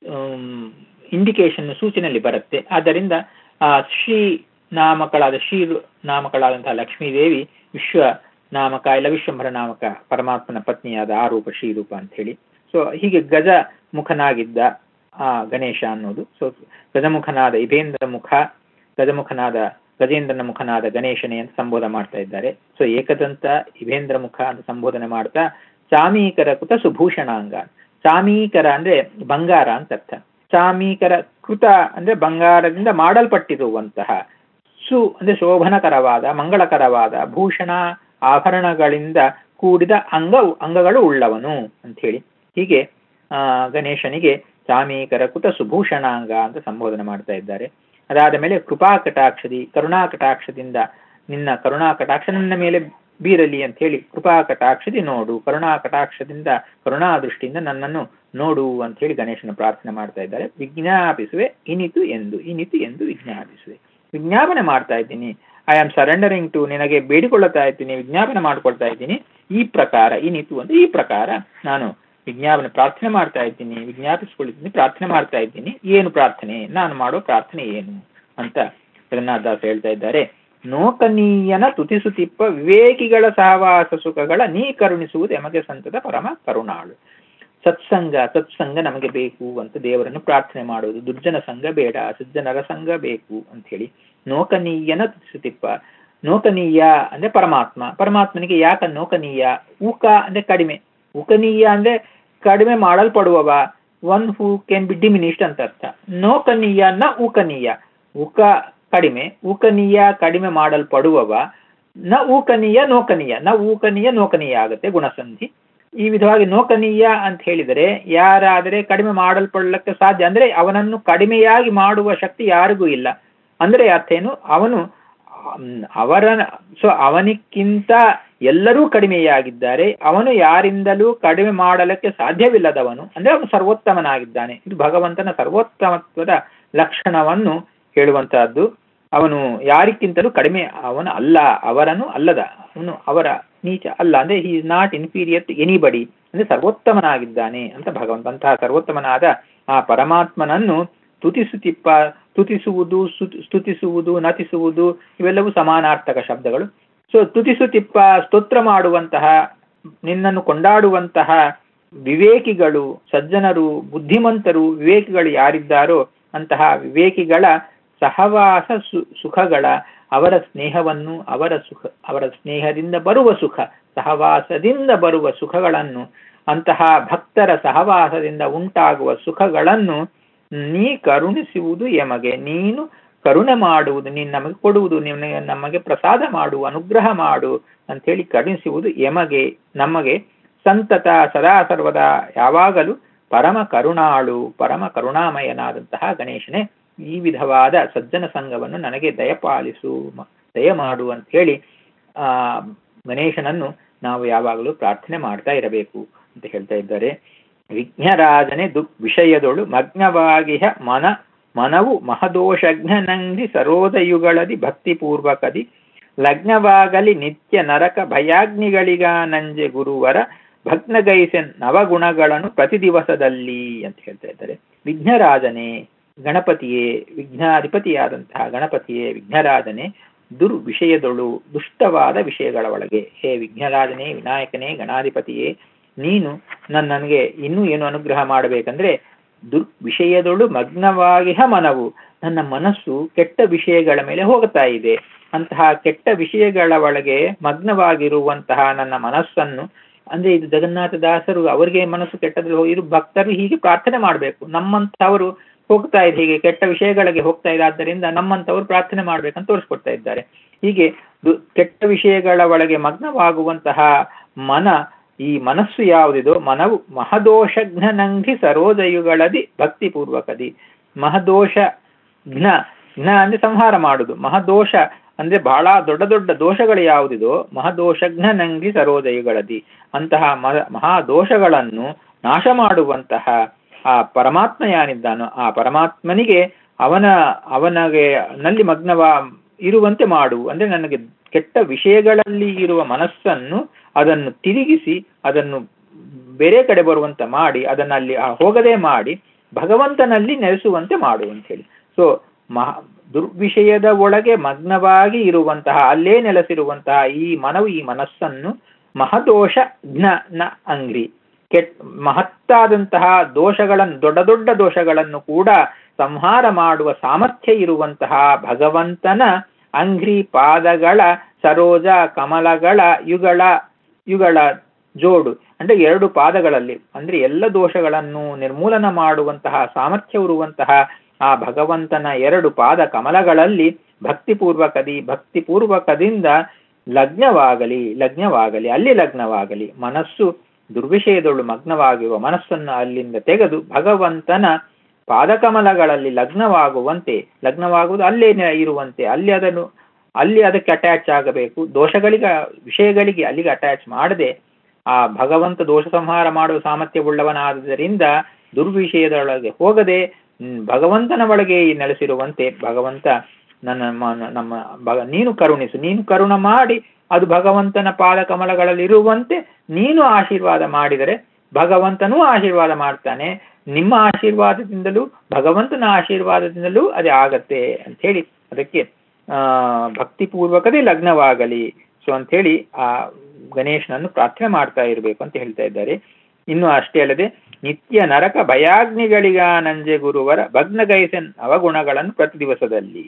ಇಂಡಿಕೇಶನ್ ಸೂಚನೆಯಲ್ಲಿ ಬರುತ್ತೆ ಆದ್ದರಿಂದ ಆ ಶ್ರೀ ನಾಮಕಳಾದ ಶ್ರೀ ನಾಮಕಳಾದಂತಹ ಲಕ್ಷ್ಮೀದೇವಿ ವಿಶ್ವ ನಾಮಕ ಇಲ್ಲ ವಿಶ್ವಂಭರ ನಾಮಕ ಪರಮಾತ್ಮನ ಪತ್ನಿಯಾದ ಆ ರೂಪ ಶ್ರೀರೂಪ ಅಂತ ಹೇಳಿ ಸೊ ಹೀಗೆ ಗಜ ಮುಖನಾಗಿದ್ದ ಆ ಗಣೇಶ ಅನ್ನೋದು ಸೊ ಗಜಮುಖನಾದ ಇಬೇಂದ್ರ ಮುಖ ಗಜಮುಖನಾದ ಗಜೇಂದ್ರನ ಮುಖನಾದ ಗಣೇಶನೇ ಅಂತ ಸಂಬೋಧ ಮಾಡ್ತಾ ಇದ್ದಾರೆ ಸೊ ಏಕದಂತ ಇಬೇಂದ್ರ ಮುಖ ಅಂತ ಸಂಬೋಧನೆ ಮಾಡ್ತಾ ಚಾಮೀಕರ ಕೃತ ಸುಭೂಷಣಾಂಗ ಚಾಮೀಕರ ಅಂದ್ರೆ ಬಂಗಾರ ಅಂತ ಅರ್ಥ ಚಾಮೀಕರ ಕೃತ ಅಂದ್ರೆ ಬಂಗಾರದಿಂದ ಮಾಡಲ್ಪಟ್ಟಿರುವಂತಹ ಸು ಅಂದ್ರೆ ಶೋಭನಕರವಾದ ಮಂಗಳಕರವಾದ ಭೂಷಣ ಆಭರಣಗಳಿಂದ ಕೂಡಿದ ಅಂಗ ಅಂಗಗಳು ಉಳ್ಳವನು ಅಂತ ಹೇಳಿ ಹೀಗೆ ಆ ಗಣೇಶನಿಗೆ ಚಾಮೀಕರ ಕೃತ ಸುಭೂಷಣಾಂಗ ಅಂತ ಸಂಬೋಧನೆ ಮಾಡ್ತಾ ಇದ್ದಾರೆ ಅದಾದ ಮೇಲೆ ಕೃಪಾ ಕಟಾಕ್ಷದಿ ಕರುಣಾ ಕಟಾಕ್ಷದಿಂದ ನಿನ್ನ ಕರುಣಾ ಕಟಾಕ್ಷ ನನ್ನ ಮೇಲೆ ಬೀರಲಿ ಅಂತ ಹೇಳಿ ಕೃಪಾ ಕಟಾಕ್ಷದಿ ನೋಡು ಕರುಣಾ ಕಟಾಕ್ಷದಿಂದ ಕರುಣಾ ದೃಷ್ಟಿಯಿಂದ ನನ್ನನ್ನು ನೋಡು ಅಂತ ಹೇಳಿ ಗಣೇಶನ ಪ್ರಾರ್ಥನೆ ಮಾಡ್ತಾ ಇದ್ದಾರೆ ವಿಜ್ಞಾಪಿಸುವೆ ಇನಿತು ಎಂದು ಇನಿತು ಎಂದು ವಿಜ್ಞಾಪಿಸುವೆ ವಿಜ್ಞಾಪನೆ ಮಾಡ್ತಾ ಇದ್ದೀನಿ ಐ ಆಮ್ ಸರೆಂಡರಿಂಗ್ ಟು ನಿನಗೆ ಬೇಡಿಕೊಳ್ಳುತ್ತಾ ಇದ್ದೀನಿ ವಿಜ್ಞಾಪನೆ ಮಾಡ್ಕೊಳ್ತಾ ಇದ್ದೀನಿ ಈ ಪ್ರಕಾರ ಇನಿತು ಅಂದ್ರೆ ಈ ಪ್ರಕಾರ ನಾನು ವಿಜ್ಞಾಪನೆ ಪ್ರಾರ್ಥನೆ ಮಾಡ್ತಾ ಇದ್ದೀನಿ ವಿಜ್ಞಾಪಿಸ್ಕೊಳ್ತೀನಿ ಪ್ರಾರ್ಥನೆ ಮಾಡ್ತಾ ಇದ್ದೀನಿ ಏನು ಪ್ರಾರ್ಥನೆ ನಾನು ಮಾಡೋ ಪ್ರಾರ್ಥನೆ ಏನು ಅಂತ ಜಗನ್ನಾಥದಾಸ್ ಹೇಳ್ತಾ ಇದ್ದಾರೆ ನೋಕನೀಯನ ತುತಿಸುತಿಪ್ಪ ವಿವೇಕಿಗಳ ಸಹವಾಸ ಸುಖಗಳ ನೀ ಕರುಣಿಸುವುದು ಎಮಗೆ ಸಂತದ ಪರಮ ಕರುಣಾಳು ಸತ್ಸಂಗ ಸತ್ಸಂಗ ನಮಗೆ ಬೇಕು ಅಂತ ದೇವರನ್ನು ಪ್ರಾರ್ಥನೆ ಮಾಡುವುದು ದುರ್ಜನ ಸಂಘ ಬೇಡ ಸಜ್ಜನರ ಸಂಘ ಬೇಕು ಅಂತ ಹೇಳಿ ನೋಕನೀಯನ ತುತಿಸುತಿಪ್ಪ ನೋಕನೀಯ ಅಂದ್ರೆ ಪರಮಾತ್ಮ ಪರಮಾತ್ಮನಿಗೆ ಯಾಕ ನೋಕನೀಯ ಊಕ ಅಂದ್ರೆ ಕಡಿಮೆ ಉಕನೀಯ ಅಂದ್ರೆ ಕಡಿಮೆ ಮಾಡಲ್ಪಡುವವ one who can be diminished ಅಂತ ಅರ್ಥ ನೋಕನೀಯ ನ ಊಕನೀಯ ಉಕ ಕಡಿಮೆ ಊಕನೀಯ ಕಡಿಮೆ ಮಾಡಲ್ಪಡುವವ ನ ಊಕನೀಯ ನೋಕನೀಯ ನ ಊಕನೀಯ ನೋಕನೀಯ ಆಗುತ್ತೆ ಗುಣಸಂಧಿ ಈ ವಿಧವಾಗಿ ನೋಕನೀಯ ಅಂತ ಹೇಳಿದರೆ ಯಾರಾದರೆ ಕಡಿಮೆ ಮಾಡಲ್ಪಡಲಿಕ್ಕೆ ಸಾಧ್ಯ ಅಂದ್ರೆ ಅವನನ್ನು ಕಡಿಮೆಯಾಗಿ ಮಾಡುವ ಶಕ್ತಿ ಯಾರಿಗೂ ಇಲ್ಲ ಅಂದ್ರೆ ಅರ್ಥ ಏನು ಅವನು ಅಮ್, ಅವರ ಸೊ ಅವನಿಕ್ಕಿಂತ ಎಲ್ಲರೂ ಕಡಿಮೆಯಾಗಿದ್ದಾರೆ ಅವನು ಯಾರಿಂದಲೂ ಕಡಿಮೆ ಮಾಡಲಿಕ್ಕೆ ಸಾಧ್ಯವಿಲ್ಲದವನು ಅಂದ್ರೆ ಅವನು ಸರ್ವೋತ್ತಮನಾಗಿದ್ದಾನೆ ಇದು ಭಗವಂತನ ಸರ್ವೋತ್ತಮತ್ವದ ಲಕ್ಷಣವನ್ನು ಹೇಳುವಂತಹದ್ದು ಅವನು ಯಾರಿಗಿಂತಲೂ ಕಡಿಮೆ ಅವನು ಅಲ್ಲ ಅವರನ್ನು ಅಲ್ಲದ ಅವನು ಅವರ ನೀಚ ಅಲ್ಲ ಅಂದ್ರೆ he is not inferior to anybody ಅಂದ್ರೆ ಸರ್ವೋತ್ತಮನಾಗಿದ್ದಾನೆ ಅಂತ ಭಗವಂತ ಅಂತಹ ಸರ್ವೋತ್ತಮನಾದ ಆ ಪರಮಾತ್ಮನನ್ನು ತುತಿಸುತ್ತಿಪ್ಪ ತುತಿಸುವುದು ಸ್ತುತಿ- ಸ್ತುತಿಸುವುದು ನತಿಸುವುದು ಇವೆಲ್ಲವೂ ಸಮಾನಾರ್ಥಕ ಶಬ್ದಗಳು ಸೊ ತುತಿಸುತ್ತಿಪ್ಪ ಸ್ತೋತ್ರ ಮಾಡುವಂತಹ ನಿನ್ನನ್ನು ಕೊಂಡಾಡುವಂತಹ ವಿವೇಕಿಗಳು ಸಜ್ಜನರು ಬುದ್ಧಿಮಂತರು ವಿವೇಕಿಗಳು ಯಾರಿದ್ದಾರೋ ಅಂತಹ ವಿವೇಕಿಗಳ ಸಹವಾಸ ಸು ಸುಖಗಳ ಅವರ ಸ್ನೇಹವನ್ನು ಅವರ ಸುಖ ಅವರ ಸ್ನೇಹದಿಂದ ಬರುವ ಸುಖ ಸಹವಾಸದಿಂದ ಬರುವ ಸುಖಗಳನ್ನು ಅಂತಹ ಭಕ್ತರ ಸಹವಾಸದಿಂದ ಉಂಟಾಗುವ ಸುಖಗಳನ್ನು ನೀ ಕರುಣಿಸುವುದು ಎಮಗೆ ನೀನು ಕರುಣೆ ಮಾಡುವುದು ನೀನು ನಮಗೆ ಕೊಡುವುದು ನಿನಗೆ ನಮಗೆ ಪ್ರಸಾದ ಮಾಡು ಅನುಗ್ರಹ ಮಾಡು ಅಂಥೇಳಿ ಕರುಣಿಸುವುದು ಎಮಗೆ ನಮಗೆ ಸಂತತ ಸದಾ ಸರ್ವದಾ ಯಾವಾಗಲೂ ಪರಮ ಕರುಣಾಳು ಪರಮ ಕರುಣಾಮಯನಾದಂತಹ ಗಣೇಶನೇ ಈ ವಿಧವಾದ ಸಜ್ಜನ ಸಂಘವನ್ನು ನನಗೆ ದಯಪಾಲಿಸು ಮ- ದಯಮಾಡು ಅಂತ ಹೇಳಿ ಆ ಗಣೇಶನನ್ನು ನಾವು ಯಾವಾಗಲೂ ಪ್ರಾರ್ಥನೆ ಮಾಡ್ತಾ ಇರಬೇಕು ಅಂತ ಹೇಳ್ತಾ ಇದ್ದಾರೆ ವಿಘ್ನರಾಜನೆ ದುಕ್ ವಿಷಯದೊಳು ಮಗ್ನವಾಗಿಹ ಮನ ಮನವು ಮಹದೋಷಜ್ಞನಂಗಿ ಸರೋದಯುಗಳದಿ ಭಕ್ತಿಪೂರ್ವಕದಿ ಲಗ್ನವಾಗಲಿ ನಿತ್ಯ ನರಕ ಭಯಾಗ್ನಿಗಳಿಗ ನಂಜೆ ಗುರುವರ ಭಗ್ನಗೈಸೆ ನವಗುಣಗಳನ್ನು ಪ್ರತಿ ದಿವಸದಲ್ಲಿ ಅಂತ ಹೇಳ್ತಾ ಇದ್ದಾರೆ ವಿಘ್ನರಾಜನೇ ಗಣಪತಿಯೇ ವಿಘ್ನಾಧಿಪತಿಯಾದಂತಹ ಗಣಪತಿಯೇ ವಿಘ್ನರಾಜನೇ ದುರ್ ವಿಷಯದೊಳು ದುಷ್ಟವಾದ ವಿಷಯಗಳ ಒಳಗೆ ಹೇ ವಿಘ್ನರಾಜನೇ ವಿನಾಯಕನೇ ಗಣಾಧಿಪತಿಯೇ ನೀನು ನನ್ನ ನನಗೆ ಇನ್ನೂ ಏನು ಅನುಗ್ರಹ ಮಾಡಬೇಕಂದ್ರೆ ದುರ್ ವಿಷಯದೊಳು ಮಗ್ನವಾಗಿಹ ಮನವು ನನ್ನ ಮನಸ್ಸು ಕೆಟ್ಟ ವಿಷಯಗಳ ಮೇಲೆ ಹೋಗ್ತಾ ಇದೆ ಅಂತಹ ಕೆಟ್ಟ ವಿಷಯಗಳ ಒಳಗೆ ಮಗ್ನವಾಗಿರುವಂತಹ ನನ್ನ ಮನಸ್ಸನ್ನು ಅಂದ್ರೆ ಇದು ಜಗನ್ನಾಥ ದಾಸರು ಅವರಿಗೆ ಮನಸ್ಸು ಕೆಟ್ಟದಲ್ಲಿ ಹೋಗಿ ಇದು ಭಕ್ತರು ಹೀಗೆ ಪ್ರಾರ್ಥನೆ ಮಾಡಬೇಕು ನಮ್ಮಂತವರು ಹೋಗ್ತಾ ಇದೆ ಹೀಗೆ ಕೆಟ್ಟ ವಿಷಯಗಳಿಗೆ ಹೋಗ್ತಾ ಇದೆ ಆದ್ದರಿಂದ ನಮ್ಮಂತವರು ಪ್ರಾರ್ಥನೆ ಮಾಡ್ಬೇಕಂತ ತೋರಿಸ್ಕೊಡ್ತಾ ಇದ್ದಾರೆ ಹೀಗೆ ದು- ಕೆಟ್ಟ ವಿಷಯಗಳ ಒಳಗೆ ಮಗ್ನವಾಗುವಂತಹ ಮನ ಈ ಮನಸ್ಸು ಯಾವುದಿದೋ ಮನವು ಮಹದೋಷಘ್ನಂಘಿ ಸರೋದಯುಗಳದಿ ಭಕ್ತಿಪೂರ್ವಕದಿ ಮಹದೋಷ ಘ್ನ ಘ್ನ ಅಂದ್ರೆ ಸಂಹಾರ ಮಾಡುದು ಮಹದೋಷ ಅಂದ್ರೆ ಬಹಳ ದೊಡ್ಡ ದೊಡ್ಡ ದೋಷಗಳು ಯಾವುದಿದೋ ಮಹದೋಷಘ್ನ ನಂಗಿ ಸರೋದಯುಗಳದಿ ಅಂತಹ ಮ- ಮಹಾದೋಷಗಳನ್ನು ನಾಶ ಮಾಡುವಂತಹ ಆ ಪರಮಾತ್ಮ ಯಾನಿದ್ದಾನೋ ಆ ಪರಮಾತ್ಮನಿಗೆ ಅವನ ಅವನಿಗೆ ನಲ್ಲಿ ಮಗ್ನವ ಇರುವಂತೆ ಮಾಡು ಅಂದ್ರೆ ನನಗೆ ಕೆಟ್ಟ ವಿಷಯಗಳಲ್ಲಿ ಇರುವ ಮನಸ್ಸನ್ನು ಅದನ್ನು ತಿರುಗಿಸಿ ಅದನ್ನು ಬೇರೆ ಕಡೆ ಬರುವಂತ ಮಾಡಿ ಅದನ್ನ ಅಲ್ಲಿ ಆ ಹೋಗದೆ ಮಾಡಿ ಭಗವಂತನಲ್ಲಿ ನೆಲೆಸುವಂತೆ ಮಾಡು ಅಂತ ಹೇಳಿ ಸೊ ಮಹಾ ದುರ್ವಿಷಯದ ಒಳಗೆ ಮಗ್ನವಾಗಿ ಇರುವಂತಹ ಅಲ್ಲೇ ನೆಲೆಸಿರುವಂತಹ ಈ ಮನವು ಈ ಮನಸ್ಸನ್ನು ಮಹದೋಷ ಜ್ಞ ನ ಅಂಗ್ರಿ ಕೆಟ್ ಮಹತ್ತಾದಂತಹ ದೋಷಗಳನ್ನು ದೊಡ್ಡ ದೊಡ್ಡ ದೋಷಗಳನ್ನು ಕೂಡ ಸಂಹಾರ ಮಾಡುವ ಸಾಮರ್ಥ್ಯ ಇರುವಂತಹ ಭಗವಂತನ ಅಂಗ್ರಿ ಪಾದಗಳ ಸರೋಜ ಕಮಲಗಳ ಯುಗಳ ಯುಗಳ ಜೋಡು ಅಂದ್ರೆ ಎರಡು ಪಾದಗಳಲ್ಲಿ ಅಂದ್ರೆ ಎಲ್ಲ ದೋಷಗಳನ್ನು ನಿರ್ಮೂಲನ ಮಾಡುವಂತಹ ಸಾಮರ್ಥ್ಯವಿರುವಂತಹ ಆ ಭಗವಂತನ ಎರಡು ಪಾದ ಕಮಲಗಳಲ್ಲಿ ಭಕ್ತಿಪೂರ್ವಕದಿ ಭಕ್ತಿಪೂರ್ವಕದಿಂದ ಲಗ್ನವಾಗಲಿ ಲಗ್ನವಾಗಲಿ ಅಲ್ಲಿ ಲಗ್ನವಾಗಲಿ ಮನಸ್ಸು ದುರ್ವಿಷಯದೊಳು ಮಗ್ನವಾಗಿರುವ ಮನಸ್ಸನ್ನು ಅಲ್ಲಿಂದ ತೆಗೆದು ಭಗವಂತನ ಪಾದಕಮಲಗಳಲ್ಲಿ ಲಗ್ನವಾಗುವಂತೆ ಲಗ್ನವಾಗುವುದು ಅಲ್ಲೇ ನೆ- ಇರುವಂತೆ ಅಲ್ಲಿ ಅದನ್ನು ಅಲ್ಲಿ ಅದಕ್ಕೆ ಅಟ್ಯಾಚ್ ಆಗಬೇಕು ದೋಷಗಳಿಗೆ ವಿಷಯಗಳಿಗೆ ಅಲ್ಲಿಗೆ ಅಟ್ಯಾಚ್ ಮಾಡದೆ ಆ ಭಗವಂತ ದೋಷ ಸಂಹಾರ ಮಾಡುವ ಸಾಮರ್ಥ್ಯವುಳ್ಳವನಾದ್ದರಿಂದ ದುರ್ವಿಷಯದೊಳಗೆ ಹೋಗದೆ ಹ್ಮ್, ಭಗವಂತನ ಒಳಗೆ ನೆಲೆಸಿರುವಂತೆ ಭಗವಂತ ನನ್ನ ಮ- ನಮ್ಮ ಭಗ ನೀನು ಕರುಣಿಸು ನೀನು ಕರುಣ ಮಾಡಿ ಅದು ಭಗವಂತನ ಪಾದಕಮಲಗಳಲ್ಲಿ ಇರುವಂತೆ ನೀನು ಆಶೀರ್ವಾದ ಮಾಡಿದರೆ ಭಗವಂತನೂ ಆಶೀರ್ವಾದ ಮಾಡ್ತಾನೆ ನಿಮ್ಮ ಆಶೀರ್ವಾದದಿಂದಲೂ ಭಗವಂತನ ಆಶೀರ್ವಾದದಿಂದಲೂ ಅದೇ ಆಗತ್ತೆ ಅಂತ ಹೇಳಿ ಅದಕ್ಕೆ ಆ ಭಕ್ತಿಪೂರ್ವಕದೇ ಲಗ್ನವಾಗಲಿ ಸೊ ಅಂತ ಹೇಳಿ ಆ ಗಣೇಶನನ್ನು ಪ್ರಾರ್ಥನೆ ಮಾಡ್ತಾ ಇರಬೇಕು ಅಂತ ಹೇಳ್ತಾ ಇದ್ದಾರೆ ಇನ್ನು ಅಷ್ಟೇ ಅಲ್ಲದೆ ನಿತ್ಯ ನರಕ ಭಯಾಗ್ನಿಗಳಿಗ ನಂಜೆ ಗುರುವರ ಭಗ್ನಗೈಸನ್ ಅವಗುಣಗಳನ್ನು ಪ್ರತಿ ದಿವಸದಲ್ಲಿ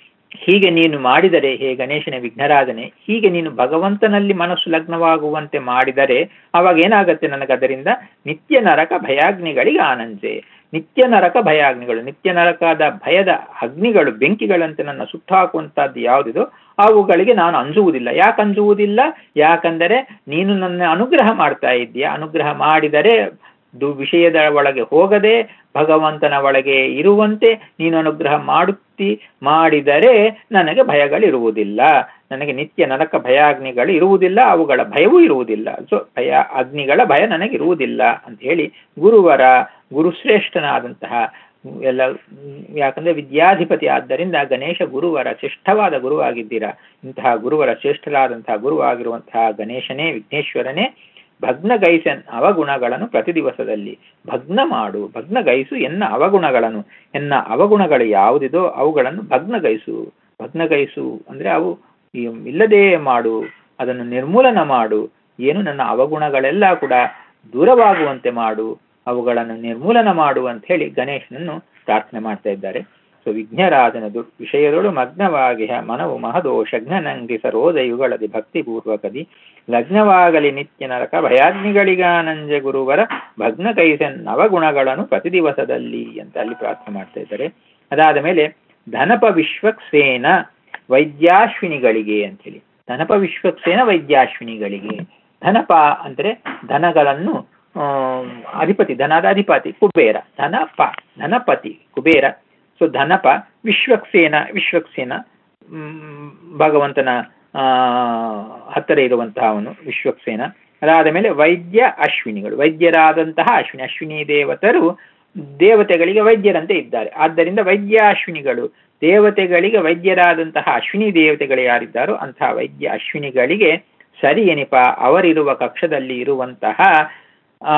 ಹೀಗೆ ನೀನು ಮಾಡಿದರೆ ಹೇ ಗಣೇಶನ ವಿಘ್ನರಾಧನೆ ಹೀಗೆ ನೀನು ಭಗವಂತನಲ್ಲಿ ಮನಸ್ಸು ಲಗ್ನವಾಗುವಂತೆ ಮಾಡಿದರೆ ಅವಾಗ ಏನಾಗತ್ತೆ ನನಗೆ ಅದರಿಂದ ನಿತ್ಯ ನರಕ ಭಯಾಗ್ನಿಗಳಿಗೆ ಆನಂದೆ ನಿತ್ಯ ನರಕ ಭಯಾಗ್ನಿಗಳು ನಿತ್ಯ ನರಕದ ಭಯದ ಅಗ್ನಿಗಳು ಬೆಂಕಿಗಳಂತೆ ನನ್ನ ಸುಟ್ಟಾಕುವಂತದ್ದು ಯಾವುದಿದೋ ಅವುಗಳಿಗೆ ನಾನು ಅಂಜುವುದಿಲ್ಲ ಯಾಕೆ ಅಂಜುವುದಿಲ್ಲ ಯಾಕಂದರೆ ನೀನು ನನ್ನ ಅನುಗ್ರಹ ಮಾಡ್ತಾ ಇದ್ದೀಯ ಅನುಗ್ರಹ ಮಾಡಿದರೆ ದು ವಿಷಯದ ಒಳಗೆ ಹೋಗದೆ ಭಗವಂತನ ಒಳಗೆ ಇರುವಂತೆ ನೀನು ಅನುಗ್ರಹ ಮಾಡುತ್ತಿ ಮಾಡಿದರೆ ನನಗೆ ಭಯಗಳಿರುವುದಿಲ್ಲ ನನಗೆ ನಿತ್ಯ ನರಕ ಭಯಾಗ್ನಿಗಳು ಇರುವುದಿಲ್ಲ ಅವುಗಳ ಭಯವೂ ಇರುವುದಿಲ್ಲ ಸೊ ಭಯ ಅಗ್ನಿಗಳ ಭಯ ನನಗೆ ಇರುವುದಿಲ್ಲ ಅಂತ ಹೇಳಿ ಗುರುವರ ಗುರುಶ್ರೇಷ್ಠನಾದಂತಹ ಎಲ್ಲ ಯಾಕಂದ್ರೆ ವಿದ್ಯಾಧಿಪತಿ ಆದ್ದರಿಂದ ಗಣೇಶ ಗುರುವರ ಶ್ರೇಷ್ಠವಾದ ಗುರುವಾಗಿದ್ದೀರಾ ಇಂತಹ ಗುರುವರ ಶ್ರೇಷ್ಠರಾದಂತಹ ಗುರುವಾಗಿರುವಂತಹ ಗಣೇಶನೇ ವಿಘ್ನೇಶ್ವರನೇ ಭಗ್ನಗೈಸನ್ ಅವಗುಣಗಳನ್ನು ಪ್ರತಿ ದಿವಸದಲ್ಲಿ ಭಗ್ನ ಮಾಡು ಭಗ್ನಗೈಸು ಎನ್ನ ಅವಗುಣಗಳನ್ನು ಎನ್ನ ಅವಗುಣಗಳು ಯಾವುದಿದೋ ಅವುಗಳನ್ನು ಭಗ್ನಗೈಸು ಭಗ್ನಗೈಸು ಅಂದ್ರೆ ಅವು ಈ- ಇಲ್ಲದೇ ಮಾಡು ಅದನ್ನು ನಿರ್ಮೂಲನ ಮಾಡು ಏನು ನನ್ನ ಅವಗುಣಗಳೆಲ್ಲ ಕೂಡ ದೂರವಾಗುವಂತೆ ಮಾಡು ಅವುಗಳನ್ನು ನಿರ್ಮೂಲನ ಮಾಡು ಅಂತ ಹೇಳಿ ಗಣೇಶನನ್ನು ಪ್ರಾರ್ಥನೆ ಮಾಡ್ತಾ ಇದ್ದಾರೆ ಸೊ ವಿಘ್ನರಾಧನದು ವಿಷಯದೊಳು ಮಗ್ನವಾಗಿ ಮನವು ಮಹದೋಷಜ್ಞನಂಗಿ ಸರೋದಯುಗಳದಿ ಭಕ್ತಿಪೂರ್ವಕದಿ ಲಗ್ನವಾಗಲಿ ನಿತ್ಯ ನರಕ ಭಯಾಗ್ನಿಗಳಿಗಾನಂಜ ಗುರುವರ ಭಗ್ನ ಕೈಸನ್ ನವಗುಣಗಳನ್ನು ಪ್ರತಿ ದಿವಸದಲ್ಲಿ ಅಂತ ಅಲ್ಲಿ ಪ್ರಾರ್ಥನೆ ಮಾಡ್ತಾ ಇದ್ದಾರೆ ಅದಾದ ಮೇಲೆ ಧನಪ ವಿಶ್ವಕ್ಸೇನ ವೈದ್ಯಾಶ್ವಿನಿಗಳಿಗೆ ಅಂತೇಳಿ ಧನಪ ವಿಶ್ವಕ್ಸೇನ ವೈದ್ಯಾಶ್ವಿನಿಗಳಿಗೆ ಧನಪ ಅಂದ್ರೆ ಧನಗಳನ್ನು ಆಮ್, ಅಧಿಪತಿ ಧನದ ಅಧಿಪತಿ ಕುಬೇರ ಧನಪ ಧನಪತಿ ಕುಬೇರ ಸೊ ಧನಪ ವಿಶ್ವಕ್ಸೇನ ವಿಶ್ವಕ್ಸೇನ ಮ್, ಭಗವಂತನ ಆ, ಹತ್ತಿರ ಇರುವಂತಹ ಅವನು ವಿಶ್ವಕ್ಸೇನ ಅದಾದ ಮೇಲೆ ವೈದ್ಯ ಅಶ್ವಿನಿಗಳು ವೈದ್ಯರಾದಂತಹ ಅಶ್ವಿನಿ ಅಶ್ವಿನಿ ದೇವತರು ದೇವತೆಗಳಿಗೆ ವೈದ್ಯರಂತೆ ಇದ್ದಾರೆ ಆದ್ದರಿಂದ ವೈದ್ಯ ಅಶ್ವಿನಿಗಳು ದೇವತೆಗಳಿಗೆ ವೈದ್ಯರಾದಂತಹ ಅಶ್ವಿನಿ ದೇವತೆಗಳು ಯಾರಿದ್ದಾರೋ ಅಂತಹ ವೈದ್ಯ ಅಶ್ವಿನಿಗಳಿಗೆ ಸರಿ ಎನಿಪ ಅವರಿರುವ ಕಕ್ಷದಲ್ಲಿ ಇರುವಂತಹ ಆ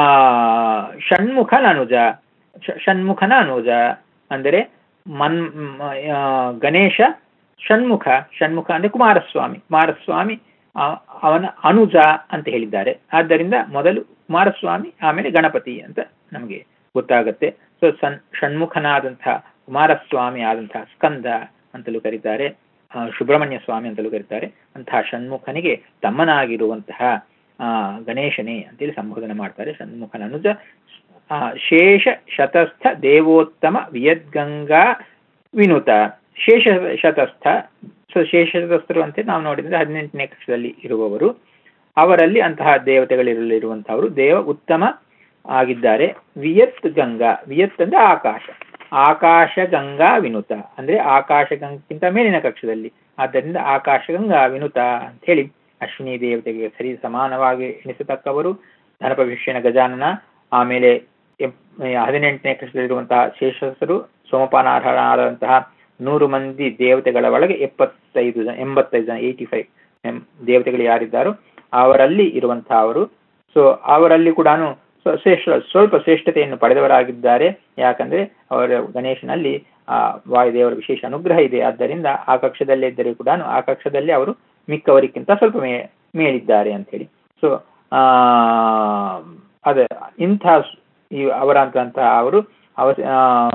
ಷಣ್ಮುಖನ ಅನುಜ ಷ- ಷಣ್ಮುಖನ ಅನುಜ ಅಂದರೆ ಮನ್ ಮ- ಆ, ಗಣೇಶ ಷಣ್ಮುಖ ಷಣ್ಮುಖ ಅಂದ್ರೆ ಕುಮಾರಸ್ವಾಮಿ ಕುಮಾರಸ್ವಾಮಿ ಆ- ಅವನ ಅನುಜ ಅಂತ ಹೇಳಿದ್ದಾರೆ ಆದ್ದರಿಂದ ಮೊದಲು ಕುಮಾರಸ್ವಾಮಿ ಆಮೇಲೆ ಗಣಪತಿ ಅಂತ ನಮಗೆ ಗೊತ್ತಾಗುತ್ತೆ ಸೊ ಸನ್ ಷಣ್ಮುಖನಾದಂತಹ ಕುಮಾರಸ್ವಾಮಿ ಆದಂತಹ ಸ್ಕಂದ ಅಂತಲೂ ಕರೀತಾರೆ ಆ, ಸುಬ್ರಹ್ಮಣ್ಯ ಸ್ವಾಮಿ ಅಂತಲೂ ಕರೀತಾರೆ ಅಂತಹ ಷಣ್ಮುಖನಿಗೆ ತಮ್ಮನಾಗಿರುವಂತಹ ಆ, ಗಣೇಶನೇ ಅಂತೇಳಿ ಸಂಬೋಧನೆ ಮಾಡ್ತಾರೆ ಷಣ್ಮುಖನ ಅನುಜ ಆ, ಶೇಷ ಶತಸ್ಥ ದೇವೋತ್ತಮ ವಿಯದ್ಗಂಗಾ ವಿನುತ ಶೇಷ ಶತಸ್ಥ ಸೊ ಶೇಷ ಶತಸ್ಥರು ಅಂತ ನಾವು ನೋಡಿದ್ರೆ ಹದಿನೆಂಟನೇ ಕಕ್ಷದಲ್ಲಿ ಇರುವವರು ಅವರಲ್ಲಿ ಅಂತಹ ದೇವತೆಗಳಿರುವಂತಹವರು ದೇವ ಉತ್ತಮ ಆಗಿದ್ದಾರೆ ವಿಯತ್ ಗಂಗಾ ವಿಯತ್ ಅಂದ್ರೆ ಆಕಾಶ ಆಕಾಶ ಗಂಗಾ ವಿನುತ ಅಂದ್ರೆ ಆಕಾಶ ಗಂಗಿಂತ ಮೇಲಿನ ಕಕ್ಷದಲ್ಲಿ ಆದ್ದರಿಂದ ಆಕಾಶ ಗಂಗಾ ವಿನುತ ಅಂತ ಹೇಳಿ ಅಶ್ವಿನಿ ದೇವತೆಗೆ ಸರಿ ಸಮಾನವಾಗಿ ಎಣಿಸತಕ್ಕವರು ಧನಪ ವಿಶ್ವನ ಗಜಾನನ ಆಮೇಲೆ ಎಪ್- ಹದಿನೆಂಟನೇ ಕಕ್ಷದಲ್ಲಿರುವಂತಹ ಶೇಷಸರು ಸೋಮಪಾನಾರ್ಹರಾದಂತಹ ನೂರು ಮಂದಿ ದೇವತೆಗಳ ಒಳಗೆ ಎಪ್ಪತ್ತೈದು ಜನ ಎಂಬತ್ತೈದು ಜನ ಏಯ್ಟಿ ಫೈವ್ ದೇವತೆಗಳು ಯಾರಿದ್ದಾರೋ ಅವರಲ್ಲಿ ಇರುವಂತಹ ಅವರು ಸೊ ಅವರಲ್ಲಿ ಕೂಡ ಸ್ವ- ಶ್ರೇಷ್ಠ ಸ್ವಲ್ಪ ಶ್ರೇಷ್ಠತೆಯನ್ನು ಪಡೆದವರಾಗಿದ್ದಾರೆ ಯಾಕಂದ್ರೆ ಅವರ ಗಣೇಶನಲ್ಲಿ ಆ ವಾಯುದೇವರ ವಿಶೇಷ ಅನುಗ್ರಹ ಇದೆ ಆದ್ದರಿಂದ ಆ ಕಕ್ಷದಲ್ಲೇ ಇದ್ದರೂ ಕೂಡ ಆ ಕಕ್ಷದಲ್ಲಿ ಅವರು ಮಿಕ್ಕವರಿಗಿಂತ ಸ್ವಲ್ಪ ಮೇ ಮೇಲಿದ್ದಾರೆ ಅಂತ ಹೇಳಿ ಸೊ ಆ ಅದೇ ಇಂಥ ಸ್- ಈ ಅವರಂತಹ ಅವರು ಅವ ಆ,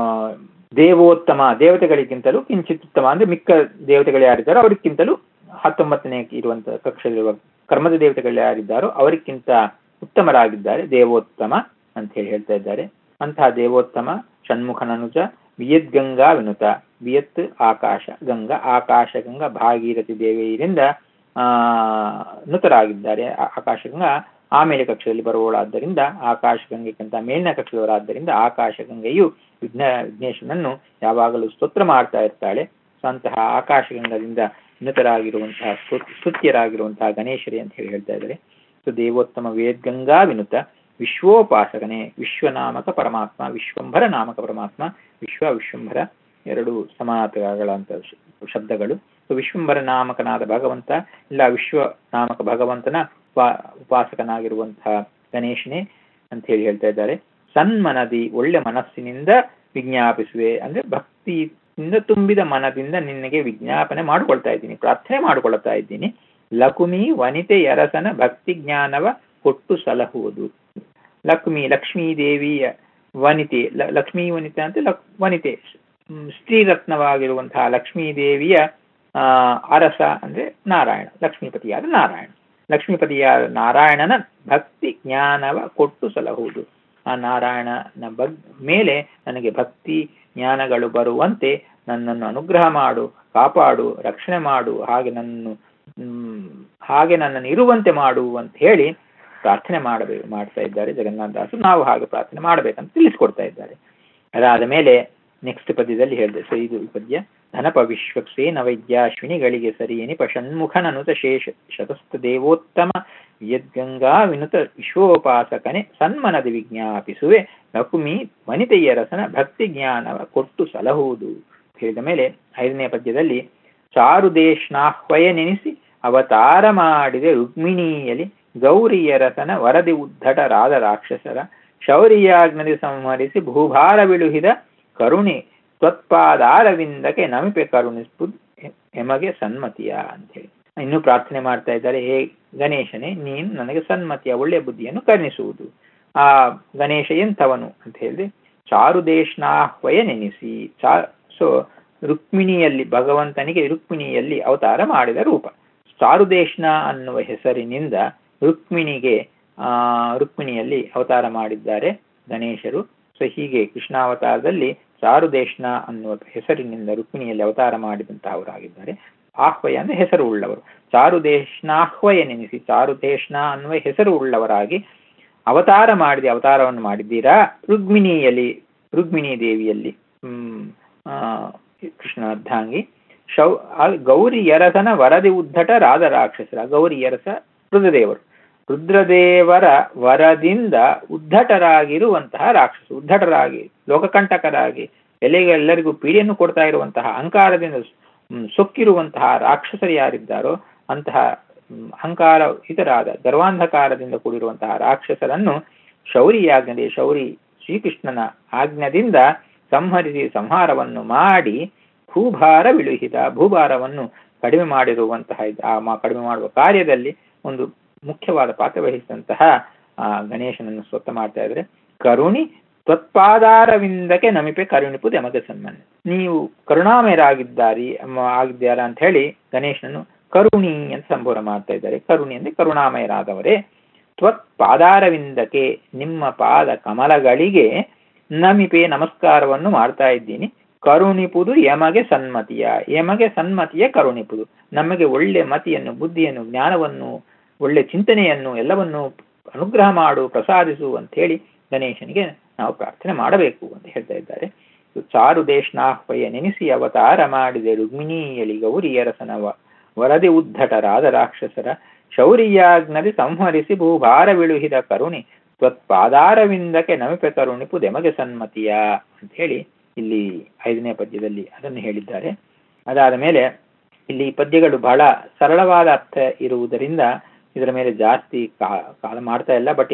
ದೇವೋತ್ತಮ ದೇವತೆಗಳಿಗಿಂತಲೂ ಕಿಂಚಿತ್ ಉತ್ತಮ ಅಂದ್ರೆ ಮಿಕ್ಕ ದೇವತೆಗಳು ಯಾರಿದ್ದಾರೋ ಅವರಿಗಿಂತಲೂ ಹತ್ತೊಂಬತ್ತನೇ ಇರುವಂತಹ ಕಕ್ಷದಲ್ಲಿರುವ ಕರ್ಮದ ದೇವತೆಗಳು ಯಾರಿದ್ದಾರೋ ಅವರಿಗಿಂತ ಉತ್ತಮರಾಗಿದ್ದಾರೆ ದೇವೋತ್ತಮ ಅಂತ ಹೇಳಿ ಹೇಳ್ತಾ ಇದ್ದಾರೆ ಅಂತಹ ದೇವೋತ್ತಮ ಷಣ್ಮುಖನನುಜ ವಿಯದ್ ಗಂಗಾ ವಿನುತ ವಿಯತ್ ಆಕಾಶ ಗಂಗಾ ಆಕಾಶ ಗಂಗಾ ಭಾಗೀರಥಿ ದೇವಿಯರಿಂದ ಆ ನುತರಾಗಿದ್ದಾರೆ ಆ- ಆಕಾಶಗಂಗಾ ಆಮೇಲೆ ಕಕ್ಷೆಯಲ್ಲಿ ಬರುವವಳಾದ್ದರಿಂದ ಆಕಾಶ ಗಂಗೆಗಿಂತ ಮೇಲಿನ ಕಕ್ಷೆಯವರಾದ್ದರಿಂದ ಆಕಾಶ ಗಂಗೆಯು ವಿಘ್ನ ವಿಘ್ನೇಶ್ವರನನ್ನು ಯಾವಾಗಲೂ ಸ್ತೋತ್ರ ಮಾಡ್ತಾ ಇರ್ತಾಳೆ ಸೊ ಅಂತಹ ಆಕಾಶಗಂಗದಿಂದ ಉನ್ನತರಾಗಿರುವಂತಹ ಸ್ತುತ್- ಸ್ತುತ್ಯರಾಗಿರುವಂತಹ ಗಣೇಶರೇ ಅಂತ ಹೇಳಿ ಹೇಳ್ತಾ ಇದ್ದಾರೆ ಸೊ ದೇವೋತ್ತಮ ವೇದ್ಗಂಗಾ ವಿನುತ ವಿಶ್ವೋಪಾಸಕನೇ ವಿಶ್ವನಾಮಕ ಪರಮಾತ್ಮ ವಿಶ್ವಂಭರ ನಾಮಕ ಪರಮಾತ್ಮ ವಿಶ್ವ ವಿಶ್ವಂಭರ ಎರಡು ಸಮಾನಾರ್ಥಗಳಂತ ಶಬ್ದಗಳು ಸೊ ವಿಶ್ವಂಭರ ನಾಮಕನಾದ ಭಗವಂತ ಇಲ್ಲ ವಿಶ್ವ ನಾಮಕ ಭಗವಂತನ ಉಪಾ ಉಪಾಸಕನಾಗಿರುವಂತಹ ಗಣೇಶನೇ ಅಂತ ಹೇಳಿ ಹೇಳ್ತಾ ಇದ್ದಾರೆ ಸನ್ಮನದಿ ಒಳ್ಳೆ ಮನಸ್ಸಿನಿಂದ ವಿಜ್ಞಾಪಿಸುವೆ ಅಂದ್ರೆ ಭಕ್ತಿಯಿಂದ ತುಂಬಿದ ಮನದಿಂದ ನಿನಗೆ ವಿಜ್ಞಾಪನೆ ಮಾಡಿಕೊಳ್ತಾ ಇದ್ದೀನಿ ಪ್ರಾರ್ಥನೆ ಮಾಡಿಕೊಳ್ತಾ ಇದ್ದೀನಿ ಲಕುಮಿ ವನಿತೆ ಯರಸನ ಭಕ್ತಿ ಜ್ಞಾನವ ಕೊಟ್ಟು ಸಲಹುವುದು ಲಕ್ಷ್ಮಿ ಲಕ್ಷ್ಮೀ ದೇವಿಯ ವನಿತೆ ಲ- ಲಕ್ಷ್ಮೀ ವನಿತೆ ಅಂತ ಲಕ್ ವನಿತೆ ಹ್ಮ್, ಸ್ತ್ರೀರತ್ನವಾಗಿರುವಂತಹ ಲಕ್ಷ್ಮೀ ದೇವಿಯ ಆ, ಅರಸ ಅಂದ್ರೆ ನಾರಾಯಣ ಲಕ್ಷ್ಮೀಪತಿಯಾದ ನಾರಾಯಣ ಲಕ್ಷ್ಮೀಪತಿಯಾದ ನಾರಾಯಣನ ಭಕ್ತಿ ಜ್ಞಾನವ ಕೊಟ್ಟು ಸಲಹುವುದು ಆ ನಾರಾಯಣನ ಬಗ್ ಮೇಲೆ ನನಗೆ ಭಕ್ತಿ ಜ್ಞಾನಗಳು ಬರುವಂತೆ ನನ್ನನ್ನು ಅನುಗ್ರಹ ಮಾಡು ಕಾಪಾಡು ರಕ್ಷಣೆ ಮಾಡು ಹಾಗೆ ನನ್ನನ್ನು ಹ್ಮ್, ಹಾಗೆ ನನ್ನನ್ನು ಇರುವಂತೆ ಮಾಡು ಅಂತ ಹೇಳಿ ಪ್ರಾರ್ಥನೆ ಮಾಡಬೇಕು ಮಾಡ್ತಾ ಇದ್ದಾರೆ ಜಗನ್ನಾಥದಾಸರು ನಾವು ಹಾಗೆ ಪ್ರಾರ್ಥನೆ ಮಾಡಬೇಕಂತ ತಿಳಿಸ್ಕೊಡ್ತಾ ಇದ್ದಾರೆ ಅದಾದ ಮೇಲೆ ನೆಕ್ಸ್ಟ್ ಪದ್ಯದಲ್ಲಿ ಹೇಳಿದೆ ಸೊ ಇದು ಈ ಪದ್ಯ ಧನಪ ವಿಶ್ವಕ್ಸೇನ ವೈದ್ಯಾಶ್ವಿನಿಗಳಿಗೆ ಸರಿ ಎನಿಪ ಷಣ್ಮುಖನನುತ ಶೇಷ ಶತಸ್ಥ ದೇವೋತ್ತಮ ಯದ್ಗಂಗಾ ವಿನುತ ವಿಶ್ವೋಪಾಸಕನೆ ಸನ್ಮನದಿ ವಿಜ್ಞಾಪಿಸುವೆ ಲಕುಮಿ ವನಿತೆಯರಸನ ಭಕ್ತಿ ಜ್ಞಾನವ ಕೊಟ್ಟು ಸಲಹುವುದು ಹೇಳಿದ ಮೇಲೆ ಐದನೇ ಪದ್ಯದಲ್ಲಿ ಚಾರುದೇಶ್ನಾಹ್ವಯ ನೆನೆಸಿ ಅವತಾರ ಮಾಡಿದೆ ರುಕ್ಮಿಣಿಯಲ್ಲಿ ಗೌರಿಯರಸನ ವರದಿ ಉದ್ಧಟರಾದ ರಾಕ್ಷಸರ ಶೌರ್ಯಾಗ್ನದಿ ಸಂಹರಿಸಿ ಭೂಭಾರ ಬಿಳುಹಿದ ಕರುಣೆ ತ್ವತ್ಪಾದಾರವಿಂದಕ್ಕೆ ನಮಿಪೆ ಕರುಣಿಸ್ಬುದ್ ಎಮಗೆ ಸನ್ಮತಿಯ ಅಂತೇಳಿ ಇನ್ನು ಪ್ರಾರ್ಥನೆ ಮಾಡ್ತಾ ಇದ್ದಾರೆ ಹೇ ಗಣೇಶನೇ ನೀನು ನನಗೆ ಸನ್ಮತಿಯ ಒಳ್ಳೆಯ ಬುದ್ಧಿಯನ್ನು ಕರುಣಿಸುವುದು ಆ ಗಣೇಶ ಎಂಥವನು ಅಂತ ಹೇಳಿದ್ರೆ ಚಾರುದೇಶ್ನಾಹ್ವಯ ನೆನೆಸಿ ಚಾ ಸೊ ರುಕ್ಮಿಣಿಯಲ್ಲಿ ಭಗವಂತನಿಗೆ ರುಕ್ಮಿಣಿಯಲ್ಲಿ ಅವತಾರ ಮಾಡಿದ ರೂಪ ಚಾರುದೇಶ್ನ ಅನ್ನುವ ಹೆಸರಿನಿಂದ ರುಕ್ಮಿಣಿಗೆ ಆ ರುಕ್ಮಿಣಿಯಲ್ಲಿ ಅವತಾರ ಮಾಡಿದ್ದಾರೆ ಗಣೇಶರು ಸೊ ಹೀಗೆ ಕೃಷ್ಣಾವತಾರದಲ್ಲಿ ಚಾರುದೇಶ್ನ ಅನ್ನುವ ಹೆಸರಿನಿಂದ ರುಕ್ಮಿಣಿಯಲ್ಲಿ ಅವತಾರ ಮಾಡಿದಂತಹವರಾಗಿದ್ದಾರೆ ಆಹ್ವಯ ಅಂದ್ರೆ ಹೆಸರು ಉಳ್ಳವರು ಚಾರುದೇಶ್ನಾಹ್ವಯ ನೆನೆಸಿ ಚಾರುದೇಶ್ನ ಅನ್ನುವ ಹೆಸರು ಉಳ್ಳವರಾಗಿ ಅವತಾರ ಮಾಡಿದ ಅವತಾರವನ್ನು ಮಾಡಿದ್ದೀರಾ ರುಕ್ಮಿಣಿಯಲ್ಲಿ ರುಕ್ಮಿಣಿ ದೇವಿಯಲ್ಲಿ ಹ್ಮ್ ಆ, ಕೃಷ್ಣ ಅರ್ಧಾಂಗಿ ಶೌ ಆ ಗೌರಿ ಯರಸನ ವರದಿ ಉದ್ಧಟ ರಾಧ ರಾಕ್ಷಸರ ಗೌರಿ ಯರಸ ರುದ್ರದೇವರು ರುದ್ರದೇವರ ವರದಿಂದ ಉದ್ಧಟರಾಗಿರುವಂತಹ ರಾಕ್ಷಸ ಉದ್ಧಟರಾಗಿ ಲೋಕಕಂಟಕರಾಗಿ ಎಲೆಗೆಲ್ಲರಿಗೂ ಪೀಡೆಯನ್ನು ಕೊಡ್ತಾ ಇರುವಂತಹ ಅಹಂಕಾರದಿಂದ ಹ್ಮ್, ಸೊಕ್ಕಿರುವಂತಹ ರಾಕ್ಷಸರು ಯಾರಿದ್ದಾರೋ ಅಂತಹ ಹ್ಮ್, ಅಹಂಕಾರ ಇತರಾದ ಗರ್ವಾಂಧಕಾರದಿಂದ ಕೂಡಿರುವಂತಹ ರಾಕ್ಷಸರನ್ನು ಶೌರಿಯಾಜ್ಞದೆ ಶೌರಿ ಶ್ರೀಕೃಷ್ಣನ ಆಜ್ಞದಿಂದ ಸಂಹರಿಸಿ ಸಂಹಾರವನ್ನು ಮಾಡಿ ಭೂಭಾರ ವಿಳುಹಿತ ಭೂಭಾರವನ್ನು ಕಡಿಮೆ ಮಾಡಿರುವಂತಹ ಇದ್- ಆ ಮ- ಕಡಿಮೆ ಮಾಡುವ ಕಾರ್ಯದಲ್ಲಿ ಒಂದು ಮುಖ್ಯವಾದ ಪಾತ್ರ ವಹಿಸಿದಂತಹ ಆ ಗಣೇಶನನ್ನು ಸ್ತೋತ್ರ ಮಾಡ್ತಾ ಇದ್ರೆ ಕರುಣಿ ತ್ವತ್ಪಾದಾರವಿಂದಕ್ಕೆ ನಮಿಪೆ ಕರುಣಿಪುದು ಎಮಗೆ ಸನ್ಮಾನ ನೀವು ಕರುಣಾಮಯರಾಗಿದ್ದಾರಿ ಮ- ಆಗಿದ್ದಾರಾ ಅಂತ ಹೇಳಿ ಗಣೇಶನನ್ನು ಕರುಣಿ ಅಂತ ಸಂಬೋಧ ಮಾಡ್ತಾ ಇದ್ದಾರೆ ಕರುಣಿ ಅಂದ್ರೆ ಕರುಣಾಮಯರಾದವರೇ ತ್ವತ್ ಪಾದಾರವಿಂದಕ್ಕೆ ನಿಮ್ಮ ಪಾದ ಕಮಲಗಳಿಗೆ ನಮಿಪೆ ನಮಸ್ಕಾರವನ್ನು ಮಾಡ್ತಾ ಇದ್ದೀನಿ ಕರುಣಿಪುದು ಯಮಗೆ ಸನ್ಮತಿಯ ಯಮಗೆ ಸನ್ಮತಿಯ ಕರುಣಿಪುದು ನಮಗೆ ಒಳ್ಳೆ ಮತಿಯನ್ನು ಬುದ್ಧಿಯನ್ನು ಜ್ಞಾನವನ್ನು ಒಳ್ಳೆ ಚಿಂತನೆಯನ್ನು ಎಲ್ಲವನ್ನು ಅನುಗ್ರಹ ಮಾಡು ಪ್ರಸಾದಿಸು ಅಂತ ಹೇಳಿ ಗಣೇಶನಿಗೆ ನಾವು ಪ್ರಾರ್ಥನೆ ಮಾಡಬೇಕು ಅಂತ ಹೇಳ್ತಾ ಇದ್ದಾರೆ ಚಾರು ದೇಶ್ನಾಹ್ವಯ ನೆನೆಸಿ ಅವತಾರ ಮಾಡಿದೆ ರುಗ್ಮಿಣಿಯಲಿ ಗೌರಿಯರಸನ ವ- ವರದಿ ಉದ್ಧಟರಾದ ರಾಕ್ಷಸರ ಶೌರ್ಯಾಗ್ನದಿ ಸಂಹರಿಸಿ ಭೂಭಾರ ವಿಳುಹಿದ ಕರುಣಿ ತ್ವತ್ಪಾದಾರವಿಂದಕ್ಕೆ ನಮಿಪೆ ಕರುಣಿಪು ದೆಮಗೆ ಸನ್ಮತಿಯ ಅಂತ ಹೇಳಿ ಇಲ್ಲಿ ಐದನೇ ಪದ್ಯದಲ್ಲಿ ಅದನ್ನು ಹೇಳಿದ್ದಾರೆ ಅದಾದ ಮೇಲೆ ಇಲ್ಲಿ ಪದ್ಯಗಳು ಬಹಳ ಸರಳವಾದ ಅರ್ಥ ಇರುವುದರಿಂದ ಇದರ ಮೇಲೆ ಜಾಸ್ತಿ ಕಾ- ಕಾಲ ಮಾಡ್ತಾ ಇಲ್ಲ ಬಟ್ ಏನಾದ್ರು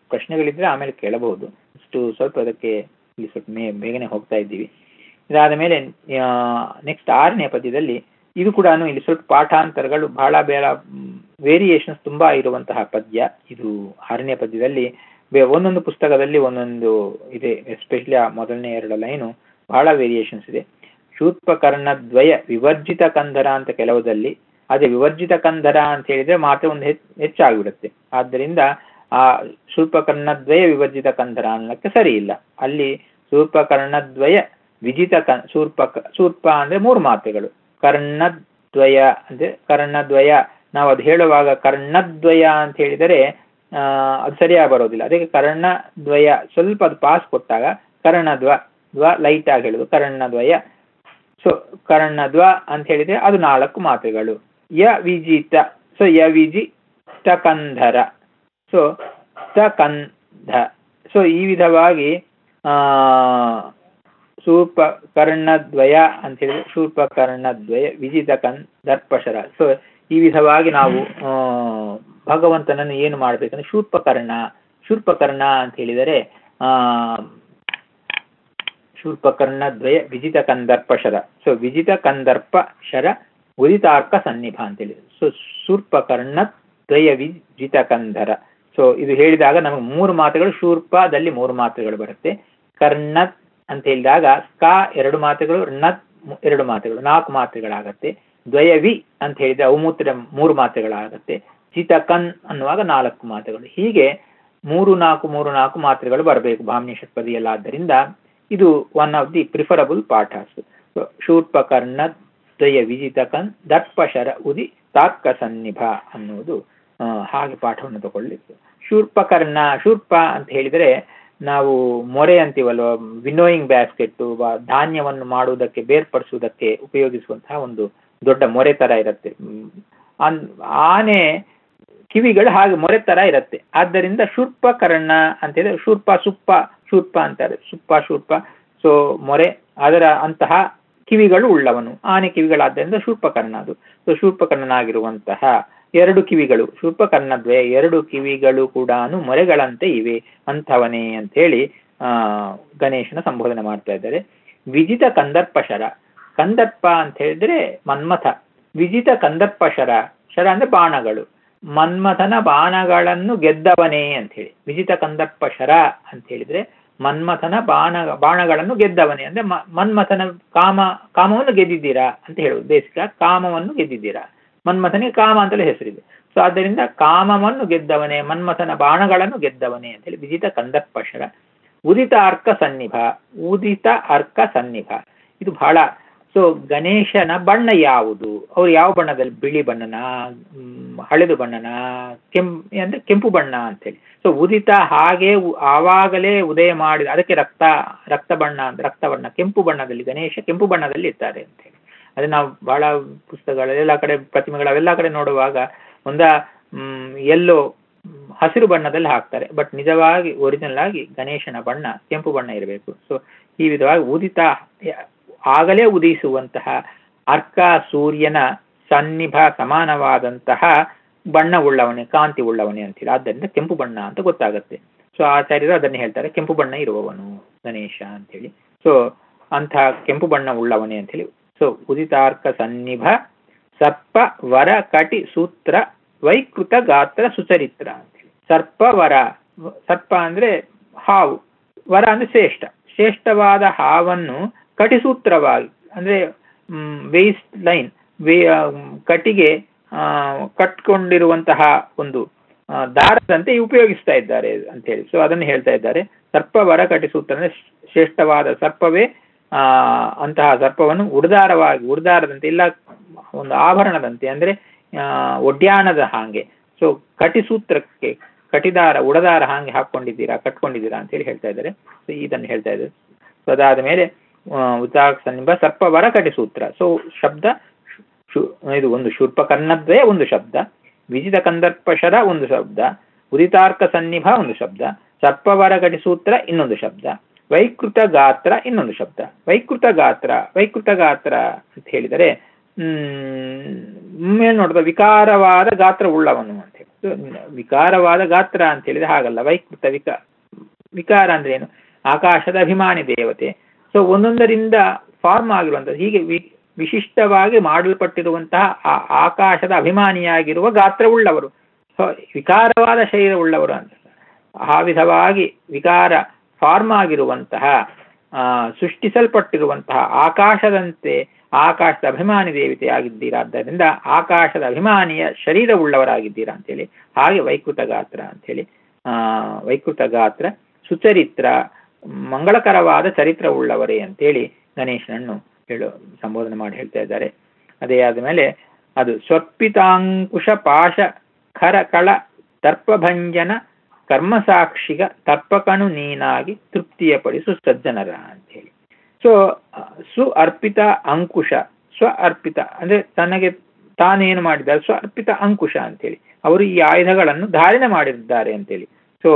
ಪ್ರಶ್ನೆಗಳಿದ್ರೆ ಆಮೇಲೆ ಕೇಳಬಹುದು ಅಷ್ಟು ಸ್ವಲ್ಪ ಅದಕ್ಕೆ ಇಲ್ಲಿ ಸ್ವಲ್ಪ ಮೇ ಬೇಗನೆ ಹೋಗ್ತಾ ಇದ್ದೀವಿ ಇದಾದ ಮೇಲೆ ನೆಕ್ಸ್ಟ್ ಆರನೇ ಪದ್ಯದಲ್ಲಿ ಇದು ಕೂಡ ಇಲ್ಲಿ ಸ್ವಲ್ಪ ಪಾಠಾಂತರಗಳು ಬಹಳ ಬೇಡ ವೇರಿಯೇಷನ್ಸ್ ತುಂಬಾ ಇರುವಂತಹ ಪದ್ಯ ಇದು ಆರನೇ ಪದ್ಯದಲ್ಲಿ ಬೆ- ಒಂದೊಂದು ಪುಸ್ತಕದಲ್ಲಿ ಒಂದೊಂದು ಇದೆ ಎಸ್ಪೆಷಲಿ ಆ ಮೊದಲನೇ ಎರಡು ಲೈನು ಬಹಳ ವೇರಿಯೇಷನ್ಸ್ ಇದೆ ಶೂರ್ಪಕರ್ಣದ್ವಯ ವಿವರ್ಜಿತ ಕಂದರ ಅಂತ ಕೆಲವುದಲ್ಲಿ ಅದೇ ವಿವರ್ಜಿತ ಕಂದರ ಅಂತ ಹೇಳಿದ್ರೆ ಮಾತ್ರ ಒಂದು ಹೆಚ್ಚು ಹೆಚ್ಚಾಗ್ಬಿಡುತ್ತೆ ಆದ್ದರಿಂದ ಆ ಶೂರ್ಪಕರ್ಣದ್ವಯ ವಿವರ್ಜಿತ ಕಂದರ ಅನ್ನಕ್ಕೆ ಸರಿ ಇಲ್ಲ ಅಲ್ಲಿ ಶೂರ್ಪಕರ್ಣದ್ವಯ ವಿಜಿತ ಕ ಶೂರ್ಪಕ ಶೂರ್ಪ ಅಂದ್ರೆ ಮೂರು ಮಾತ್ರೆಗಳು ಕರ್ಣದ್ವಯ ಅಂದ್ರೆ ಕರ್ಣದ್ವಯ ನಾವು ಅದು ಹೇಳುವಾಗ ಕರ್ಣದ್ವಯ ಅಂತ ಹೇಳಿದರೆ ಆ, ಅದು ಸರಿಯಾಗಿ ಬರೋದಿಲ್ಲ ಅದಕ್ಕೆ ಕರ್ಣದ್ವಯ ಸ್ವಲ್ಪ ಅದು ಪಾಸ್ ಕೊಟ್ಟಾಗ ಕರ್ಣದ್ವ ದ್ವ ಲೈಟ್ ಆಗಿ ಹೇಳುದು ಕರ್ಣದ್ವಯ ಸೊ ಕರ್ಣದ್ವ ಅಂತ ಹೇಳಿದ್ರೆ ಅದು ನಾಲ್ಕು ಮಾತ್ರೆಗಳು ಯ ವಿಜಿತ ಸೊ ಯ ವಿಜಿ ಕಂಧರ ಸೊ ಕಂಧ ಸೊ ಈ ವಿಧವಾಗಿ ಆ ಶೂರ್ಪ ಕರ್ಣದ್ವಯ ಅಂತ ಹೇಳಿದ್ರೆ ಶೂರ್ಪ ಕರ್ಣದ್ವಯ ವಿಜಿತ ಕನ್ ದರ್ಪಶರ ಸೊ ಈ ವಿಧವಾಗಿ ನಾವು ಆ, ಭಗವಂತನನ್ನು ಏನು ಮಾಡ್ಬೇಕಂದ್ರೆ ಶೂರ್ಪಕರ್ಣ ಶೂರ್ಪಕರ್ಣ ಅಂತ ಹೇಳಿದರೆ ಆ ಶೂರ್ಪಕರ್ಣದ್ವಯ ವಿಜಿತ ಕಂದರ್ಪ ಶರ ಸೊ ವಿಜಿತ ಕಂದರ್ಪ ಶರ ಉದಿತಾರ್ಕ ಸನ್ನಿಭ ಅಂತೇಳಿ ಸೊ ಶೂರ್ಪಕರ್ಣದ್ವಯ ವಿಜಿತ ಕಂದರ ಸೊ ಇದು ಹೇಳಿದಾಗ ನಮಗೆ ಮೂರು ಮಾತುಗಳು ಶೂರ್ಪದಲ್ಲಿ ಮೂರು ಮಾತುಗಳು ಬರುತ್ತೆ ಕರ್ಣ ಅಂತ ಹೇಳಿದಾಗ ಕ ಎರಡು ಮಾತುಗಳು ನತ್ ಮು- ಎರಡು ಮಾತುಗಳು ನಾಲ್ಕು ಮಾತುಗಳಾಗತ್ತೆ ದ್ವಯವಿ ಅಂತ ಹೇಳಿದ್ರೆ ಅವುಮೂತ್ರ ಮೂರು ಮಾತುಗಳಾಗತ್ತೆ ಚಿತಕನ್ ಅನ್ನುವಾಗ ನಾಲ್ಕು ಮಾತುಗಳು ಹೀಗೆ ಮೂರು ನಾಲ್ಕು ಮೂರು ನಾಲ್ಕು ಮಾತ್ರೆಗಳು ಬರಬೇಕು ಭಾಮ್ಯ ಷಟ್ಪದಿಯಲ್ಲಾದ್ದರಿಂದ ಇದು ಒನ್ ಆಫ್ ದಿ ಪ್ರಿಫರಬಲ್ ಪಾಠಾಸ್ ಶೂರ್ಪಕರ್ಣ ದ್ವಯ ವಿಜಿತಕನ್ ದರ್ಪಶರ ಉದಿ ತಾರ್ಕ ಸನ್ನಿಭ ಅನ್ನುವುದು ಆ, ಹಾಗೆ ಪಾಠವನ್ನು ತಗೊಳ್ಳಿತ್ತು ಶೂರ್ಪಕರ್ಣ ಶೂರ್ಪ ಅಂತ ಹೇಳಿದರೆ ನಾವು ಮೊರೆ ಅಂತೀವಲ್ವ ವಿನ್ನೋಯಿಂಗ್ ಬ್ಯಾಸ್ಕೆಟ್ ಧಾನ್ಯವನ್ನು ಮಾಡುವುದಕ್ಕೆ ಬೇರ್ಪಡಿಸುವುದಕ್ಕೆ ಉಪಯೋಗಿಸುವಂತಹ ಒಂದು ದೊಡ್ಡ ಮೊರೆ ತರ ಇರುತ್ತೆ ಹ್ಮ್. ಅನ್- ಆನೆ ಕಿವಿಗಳು ಹಾಗೆ ಮೊರೆ ತರ ಇರುತ್ತೆ ಆದ್ದರಿಂದ ಶೂರ್ಪಕರ್ಣ ಅಂತ ಹೇಳಿದ್ರೆ ಶೂರ್ಪ ಸುಪ್ಪ ಶೂರ್ಪ ಅಂತಾರೆ ಸುಪ್ಪ ಶೂರ್ಪ ಸೊ ಮೊರೆ ಅದರ ಅಂತಹ ಕಿವಿಗಳು ಉಳ್ಳವನು ಆನೆ ಕಿವಿಗಳಾದ್ದರಿಂದ ಶೂರ್ಪಕರ್ಣ ಅದು ಸೊ ಶೂರ್ಪಕರ್ಣನಾಗಿರುವಂತಹ ಎರಡು ಕಿವಿಗಳು ಶೂರ್ಪಕರ್ಣದ್ವಯ ಎರಡು ಕಿವಿಗಳು ಕೂಡ ಮೊರೆಗಳಂತೆ ಇವೆ ಅಂಥವನೇ ಅಂತ ಹೇಳಿ ಆ ಗಣೇಶನ ಸಂಬೋಧನೆ ಮಾಡ್ತಾ ಇದ್ದಾರೆ ವಿಜಿತ ಕಂದರ್ಪ ಶರ ಕಂದರ್ಪ ಅಂತ ಹೇಳಿದ್ರೆ ಮನ್ಮಥ ವಿಜಿತ ಕಂದರ್ಪ ಶರ ಶರ ಅಂದ್ರೆ ಬಾಣಗಳು ಮನ್ಮಥನ ಬಾಣಗಳನ್ನು ಗೆದ್ದವನೇ ಅಂತ ಹೇಳಿ ವಿಜಿತ ಕಂದರ್ಪ ಶರ ಅಂತ ಹೇಳಿದ್ರೆ ಮನ್ಮಥನ ಬಾಣ ಬಾಣಗಳನ್ನು ಗೆದ್ದವನೇ ಅಂದ್ರೆ ಮ- ಮನ್ಮಥನ ಕಾಮ ಕಾಮವನ್ನು ಗೆದ್ದಿದ್ದೀರಾ ಅಂತ ಹೇಳುವುದು ಬೇಸಿಕ ಕಾಮವನ್ನು ಗೆದ್ದಿದ್ದೀರಾ ಮನ್ಮಥನಿಗೆ ಕಾಮ ಅಂತಲೇ ಹೆಸರಿದೆ ಸೊ ಆದ್ದರಿಂದ ಕಾಮವನ್ನು ಗೆದ್ದವನೇ ಮನ್ಮಥನ ಬಾಣಗಳನ್ನು ಗೆದ್ದವನೇ ಅಂತ ಹೇಳಿ ವಿಜಿತ ಕಂದರ್ಪಶರ ಉದಿತ ಅರ್ಕ ಸನ್ನಿಭ ಉದಿತ ಅರ್ಕ ಸನ್ನಿಭ ಇದು ಬಹಳ ಸೊ ಗಣೇಶನ ಬಣ್ಣ ಯಾವುದು ಅವ್ರು ಯಾವ ಬಣ್ಣದಲ್ಲಿ ಬಿಳಿ ಬಣ್ಣನ ಮ್, ಹಳೆದು ಬಣ್ಣನ ಕೆಂಪ್ ಅಂದ್ರೆ ಕೆಂಪು ಬಣ್ಣ ಅಂತೇಳಿ ಸೊ ಉದಿತ ಹಾಗೆ ಉ- ಆವಾಗಲೇ ಉದಯ ಮಾಡಿದ ಅದಕ್ಕೆ ರಕ್ತ ರಕ್ತ ಬಣ್ಣ ಅಂತ ರಕ್ತ ಬಣ್ಣ ಕೆಂಪು ಬಣ್ಣದಲ್ಲಿ ಗಣೇಶ ಕೆಂಪು ಬಣ್ಣದಲ್ಲಿ ಇರ್ತಾರೆ ಅಂತೇಳಿ ಅದೇ ನಾವು ಬಹಳ ಪುಸ್ತಕಗಳು ಎಲ್ಲ ಕಡೆ ಪ್ರತಿಮೆಗಳು ಅವೆಲ್ಲ ಕಡೆ ನೋಡುವಾಗ ಒಂದ ಎಲ್ಲೋ ಹಸಿರು ಬಣ್ಣದಲ್ಲಿ ಹಾಕ್ತಾರೆ ಬಟ್ ನಿಜವಾಗಿ ಒರಿಜಿನಲ್ ಆಗಿ ಗಣೇಶನ ಬಣ್ಣ ಕೆಂಪು ಬಣ್ಣ ಇರಬೇಕು ಸೊ ಈ ವಿಧವಾಗಿ ಉದಿತ ಆಗಲೇ ಉದಯಿಸುವಂತಹ ಅರ್ಕ ಸೂರ್ಯನ ಸನ್ನಿಭ ಸಮಾನವಾದಂತಹ ಬಣ್ಣ ಉಳ್ಳವನೇ ಕಾಂತಿ ಉಳ್ಳವನೇ ಅಂತೇಳಿ ಆದ್ದರಿಂದ ಕೆಂಪು ಬಣ್ಣ ಅಂತ ಗೊತ್ತಾಗುತ್ತೆ ಸೊ ಆಚಾರ್ಯರು ಅದನ್ನೇ ಹೇಳ್ತಾರೆ ಕೆಂಪು ಬಣ್ಣ ಇರುವವನು ಗಣೇಶ ಅಂತೇಳಿ ಸೊ ಅಂಥ ಕೆಂಪು ಬಣ್ಣ ಉಳ್ಳವನೇ ಅಂತೇಳಿ ಸೊ ಉದಿತಾರ್ಕ ಸನ್ನಿಭ ಸರ್ಪ ವರ ಕಟಿ ಸೂತ್ರ ವೈಕೃತ ಗಾತ್ರ ಸುಚರಿತ್ರ ಅಂತೇಳಿ ಸರ್ಪ ವರ ಸರ್ಪ ಅಂದ್ರೆ ಹಾವು ವರ ಅಂದ್ರೆ ಶ್ರೇಷ್ಠ ಶ್ರೇಷ್ಠವಾದ ಹಾವನ್ನು ಕಟಿಸೂತ್ರವಾಗಿ ಅಂದ್ರೆ ವೇಸ್ಟ್ ಲೈನ್ ವೇ ಕಟಿಗೆ ಆ, ಕಟ್ಕೊಂಡಿರುವಂತಹ ಒಂದು ಆ, ದಾರದಂತೆ ಉಪಯೋಗಿಸ್ತಾ ಇದ್ದಾರೆ ಅಂತ ಹೇಳಿ ಸೊ ಅದನ್ನು ಹೇಳ್ತಾ ಇದ್ದಾರೆ ಸರ್ಪ ವರ ಕಟಿಸೂತ್ರ ಅಂದ್ರೆ ಶ್ರೇಷ್ಠವಾದ ಸರ್ಪವೇ ಆ ಅಂತಹ ಸರ್ಪವನ್ನು ಉಡ್ದಾರವಾಗಿ ಉಡ್ದಾರದಂತೆ ಇಲ್ಲ ಒಂದು ಆಭರಣದಂತೆ ಅಂದ್ರೆ ಆ, ಒಡ್ಯಾಣದ ಹಾಗೆ ಸೊ ಕಟಿಸೂತ್ರಕ್ಕೆ ಕಟಿದಾರ ಉಡದಾರ ಹಾಗೆ ಹಾಕೊಂಡಿದ್ದೀರಾ ಕಟ್ಕೊಂಡಿದ್ದೀರಾ ಅಂತ ಹೇಳಿ ಹೇಳ್ತಾ ಇದ್ದಾರೆ ಸೊ ಇದನ್ನು ಹೇಳ್ತಾ ಇದ್ದಾರೆ ಸೊ ಅದಾದ ಮೇಲೆ ಉದಾಕ್ ಸನ್ನಿಭ ಸರ್ಪ ವರ ಕಟಿಸೂತ್ರ ಸೊ ಶಬ್ದ ಶು- ಇದು ಒಂದು ಶೂರ್ಪ ಕರ್ಣದ್ವಯ ಒಂದು ಶಬ್ದ ವಿಜಿತ ಕಂದರ್ಪಶರ ಒಂದು ಶಬ್ದ ಉದಿತಾರ್ಕ ಸನ್ನಿಭ ಒಂದು ಶಬ್ದ ಸರ್ಪವರ ಕಟಿಸೂತ್ರ ಇನ್ನೊಂದು ಶಬ್ದ ವೈಕೃತ ಗಾತ್ರ ಇನ್ನೊಂದು ಶಬ್ದ ವೈಕೃತ ಗಾತ್ರ ವೈಕೃತ ಗಾತ್ರ ಅಂತ ಹೇಳಿದರೆ ಹ್ಮ್ ಮೇಲೆ ನೋಡಿದ ವಿಕಾರವಾದ ಗಾತ್ರ ಉಳ್ಳವನು ಅಂತ ಹೇಳಿ ಸೊ ವಿಕಾರವಾದ ಗಾತ್ರ ಅಂತ ಹೇಳಿದ್ರೆ ಹಾಗಲ್ಲ ವೈಕೃತ ವಿಕ ವಿಕಾರ ಅಂದ್ರೆ ಏನು ಆಕಾಶದ ಅಭಿಮಾನಿ ದೇವತೆ ಸೊ ಒಂದೊಂದರಿಂದ ಫಾರ್ಮ್ ಆಗಿರುವಂಥದ್ದು ಹೀಗೆ ವಿ ವಿಶಿಷ್ಟವಾಗಿ ಮಾಡಲ್ಪಟ್ಟಿರುವಂತಹ ಆ ಆಕಾಶದ ಅಭಿಮಾನಿಯಾಗಿರುವ ಗಾತ್ರವುಳ್ಳವರು ಸೊ ವಿಕಾರವಾದ ಶರೀರವುಳ್ಳವರು ಅಂತ ಆ ವಿಧವಾಗಿ ವಿಕಾರ ಫಾರ್ಮ್ ಆಗಿರುವಂತಹ ಆ, ಸೃಷ್ಟಿಸಲ್ಪಟ್ಟಿರುವಂತಹ ಆಕಾಶದಂತೆ ಆಕಾಶದ ಅಭಿಮಾನಿ ದೇವತೆ ಆಗಿದ್ದೀರಾ ಆದ್ದರಿಂದ ಆಕಾಶದ ಅಭಿಮಾನಿಯ ಶರೀರವುಳ್ಳವರಾಗಿದ್ದೀರಾ ಅಂತೇಳಿ ಹಾಗೆ ವೈಕೃತ ಗಾತ್ರ ಅಂತೇಳಿ ಆ ವೈಕೃತ ಗಾತ್ರ ಸುಚರಿತ್ರ ಮಂಗಳಕರವಾದ ಚರಿತ್ರವುಳ್ಳವರೇ ಅಂತೇಳಿ ಗಣೇಶನನ್ನು ಹೇಳು ಸಂಬೋಧನೆ ಮಾಡಿ ಹೇಳ್ತಾ ಇದ್ದಾರೆ ಅದೇ ಆದಮೇಲೆ ಅದು ಸ್ವರ್ಪಿತಾಂಕುಶ ಪಾಶ ಖರ ಕಳ ದರ್ಪಭಂಜನ ಕರ್ಮಸಾಕ್ಷಿಗ ತರ್ಪಕನು ನೀನಾಗಿ ತೃಪ್ತಿಯ ಪಡಿಸು ಸಜ್ಜನರ ಅಂತೇಳಿ ಸೊ ಸು ಅರ್ಪಿತ ಅಂಕುಶ ಸ್ವ ಅರ್ಪಿತ ಅಂದ್ರೆ ತನಗೆ ತಾನೇನು ಮಾಡಿದ್ದಾರೆ ಸ್ವ ಅರ್ಪಿತ ಅಂಕುಶ ಅಂತೇಳಿ ಅವರು ಈ ಆಯುಧಗಳನ್ನು ಧಾರಣೆ ಮಾಡಿದ್ದಾರೆ ಅಂತೇಳಿ ಸೊ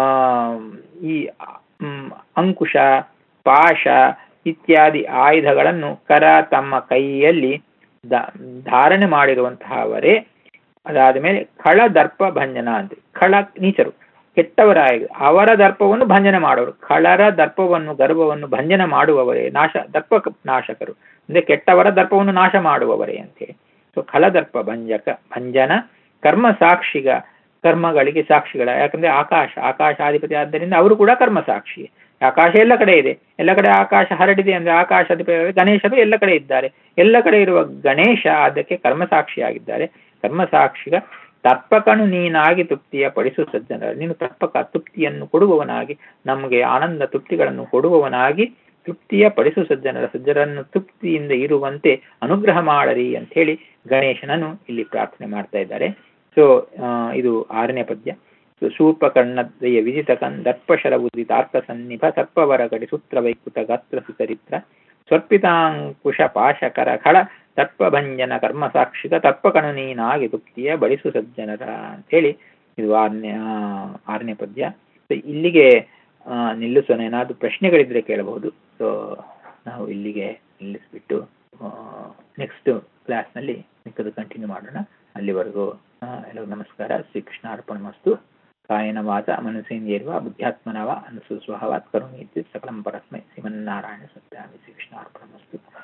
ಈ ಮ್, ಅಂಕುಶ ಪಾಶ ಇತ್ಯಾದಿ ಆಯುಧಗಳನ್ನು ಕರ ತಮ್ಮ ಕೈಯಲ್ಲಿ ದ- ಧಾರಣೆ ಮಾಡಿರುವಂತಹವರೇ ಅದಾದ ಮೇಲೆ ಖಳ ದರ್ಪ ಭಂಜನ ಅಂತ ಖಳ ನೀಚರು ಕೆಟ್ಟವರಾಗಿ ಅವರ ದರ್ಪವನ್ನು ಭಂಜನ ಮಾಡುವರು ಖಳರ ದರ್ಪವನ್ನು ಗರ್ಭವನ್ನು ಭಂಜನ ಮಾಡುವವರೇ ನಾಶ ದರ್ಪ ನಾಶಕರು ಅಂದ್ರೆ ಕೆಟ್ಟವರ ದರ್ಪವನ್ನು ನಾಶ ಮಾಡುವವರೇ ಅಂತೇಳಿ ಸೊ ಖಳದರ್ಪ ಭಂಜಕ ಭಂಜನ ಕರ್ಮ ಸಾಕ್ಷಿಗ ಕರ್ಮಗಳಿಗೆ ಸಾಕ್ಷಿಗಳ ಯಾಕಂದ್ರೆ ಆಕಾಶ ಆಕಾಶಾಧಿಪತಿ ಆದ್ದರಿಂದ ಅವರು ಕೂಡ ಕರ್ಮ ಸಾಕ್ಷಿ ಆಕಾಶ ಎಲ್ಲ ಕಡೆ ಇದೆ ಎಲ್ಲ ಕಡೆ ಆಕಾಶ ಹರಡಿದೆ ಅಂದ್ರೆ ಆಕಾಶಾಧಿಪತಿ ಗಣೇಶರು ಎಲ್ಲ ಕಡೆ ಇದ್ದಾರೆ ಎಲ್ಲ ಕಡೆ ಇರುವ ಗಣೇಶ ಅದಕ್ಕೆ ಕರ್ಮಸಾಕ್ಷಿಯಾಗಿದ್ದಾರೆ ಕರ್ಮಸಾಕ್ಷಿಗ ತರ್ಪಕನು ನೀನಾಗಿ ತೃಪ್ತಿಯ ಪಡಿಸು ಸಜ್ಜನ ನೀನು ತರ್ಪಕ ತೃಪ್ತಿಯನ್ನು ಕೊಡುವವನಾಗಿ ನಮಗೆ ಆನಂದ ತೃಪ್ತಿಗಳನ್ನು ಕೊಡುವವನಾಗಿ ತೃಪ್ತಿಯ ಪಡಿಸು ಸಜ್ಜನರ ಸಜ್ಜನರನ್ನು ತೃಪ್ತಿಯಿಂದ ಇರುವಂತೆ ಅನುಗ್ರಹ ಮಾಡರಿ ಅಂತ ಹೇಳಿ ಗಣೇಶನನ್ನು ಇಲ್ಲಿ ಪ್ರಾರ್ಥನೆ ಮಾಡ್ತಾ ಇದ್ದಾರೆ ಸೊ ಇದು ಆರನೇ ಪದ್ಯ ಸೊ ಶೂರ್ಪಕರ್ಣದ್ವಯ ವಿಜಿತ ಕನ್ ದರ್ಪಶರ ಉದಿತ ಅರ್ಥ ಸನ್ನಿಭ ಸರ್ಪವರ ಗಡಿ ಸೂತ್ರ ವೈಕೃತ ಗಾತ್ರ ಸುಚರಿತ್ರ ಸ್ವರ್ಪಿತಾಂಕುಶ ಪಾಶಕರ ಖಳ ತರ್ಪಭಂಜನ ಕರ್ಮ ಸಾಕ್ಷಿಗ ತರ್ಪಕನು ನೀನಾಗಿ ತೃಪ್ತಿಯ ಬಡಿಸು ಸಜ್ಜನರ ಅಂತೇಳಿ ಇದು ಆರನೇ ಆ, ಆರನೇ ಪದ್ಯ ಸೊ ಇಲ್ಲಿಗೆ ಆ, ನಿಲ್ಲಿಸೋಣ ಏನಾದ್ರು ಪ್ರಶ್ನೆಗಳಿದ್ರೆ ಕೇಳಬಹುದು ಸೊ ನಾವು ಇಲ್ಲಿಗೆ ನಿಲ್ಲಿಸ್ಬಿಟ್ಟು ನೆಕ್ಸ್ಟ್ ಕ್ಲಾಸ್ನಲ್ಲಿ ಮಿಕ್ಕದು ಕಂಟಿನ್ಯೂ ಮಾಡೋಣ ಅಲ್ಲಿವರೆಗೂ ಆ, ಎಲ್ಲರಿಗೂ ನಮಸ್ಕಾರ ಶ್ರೀ ಕೃಷ್ಣ ಅರ್ಪಣ ಮಸ್ತು ಕಾಯನ ವಾಚ ಮನಸ್ಸೇಂದ್ರಿಯರ್ವ ಬುದ್ಧ್ಯಾತ್ಮನವ ಅನುಸು ಸ್ವಭಾವಾತ್ ಕರುಣೀತಿ ಸಕಲಂ ಪರಸ್ಮೈ ಶ್ರೀಮನ್ನಾರಾಯಣ ಸತ್ಯಾಮಿ ಶ್ರೀ ಕೃಷ್ಣ ಅರ್ಪಣ ಮಸ್ತು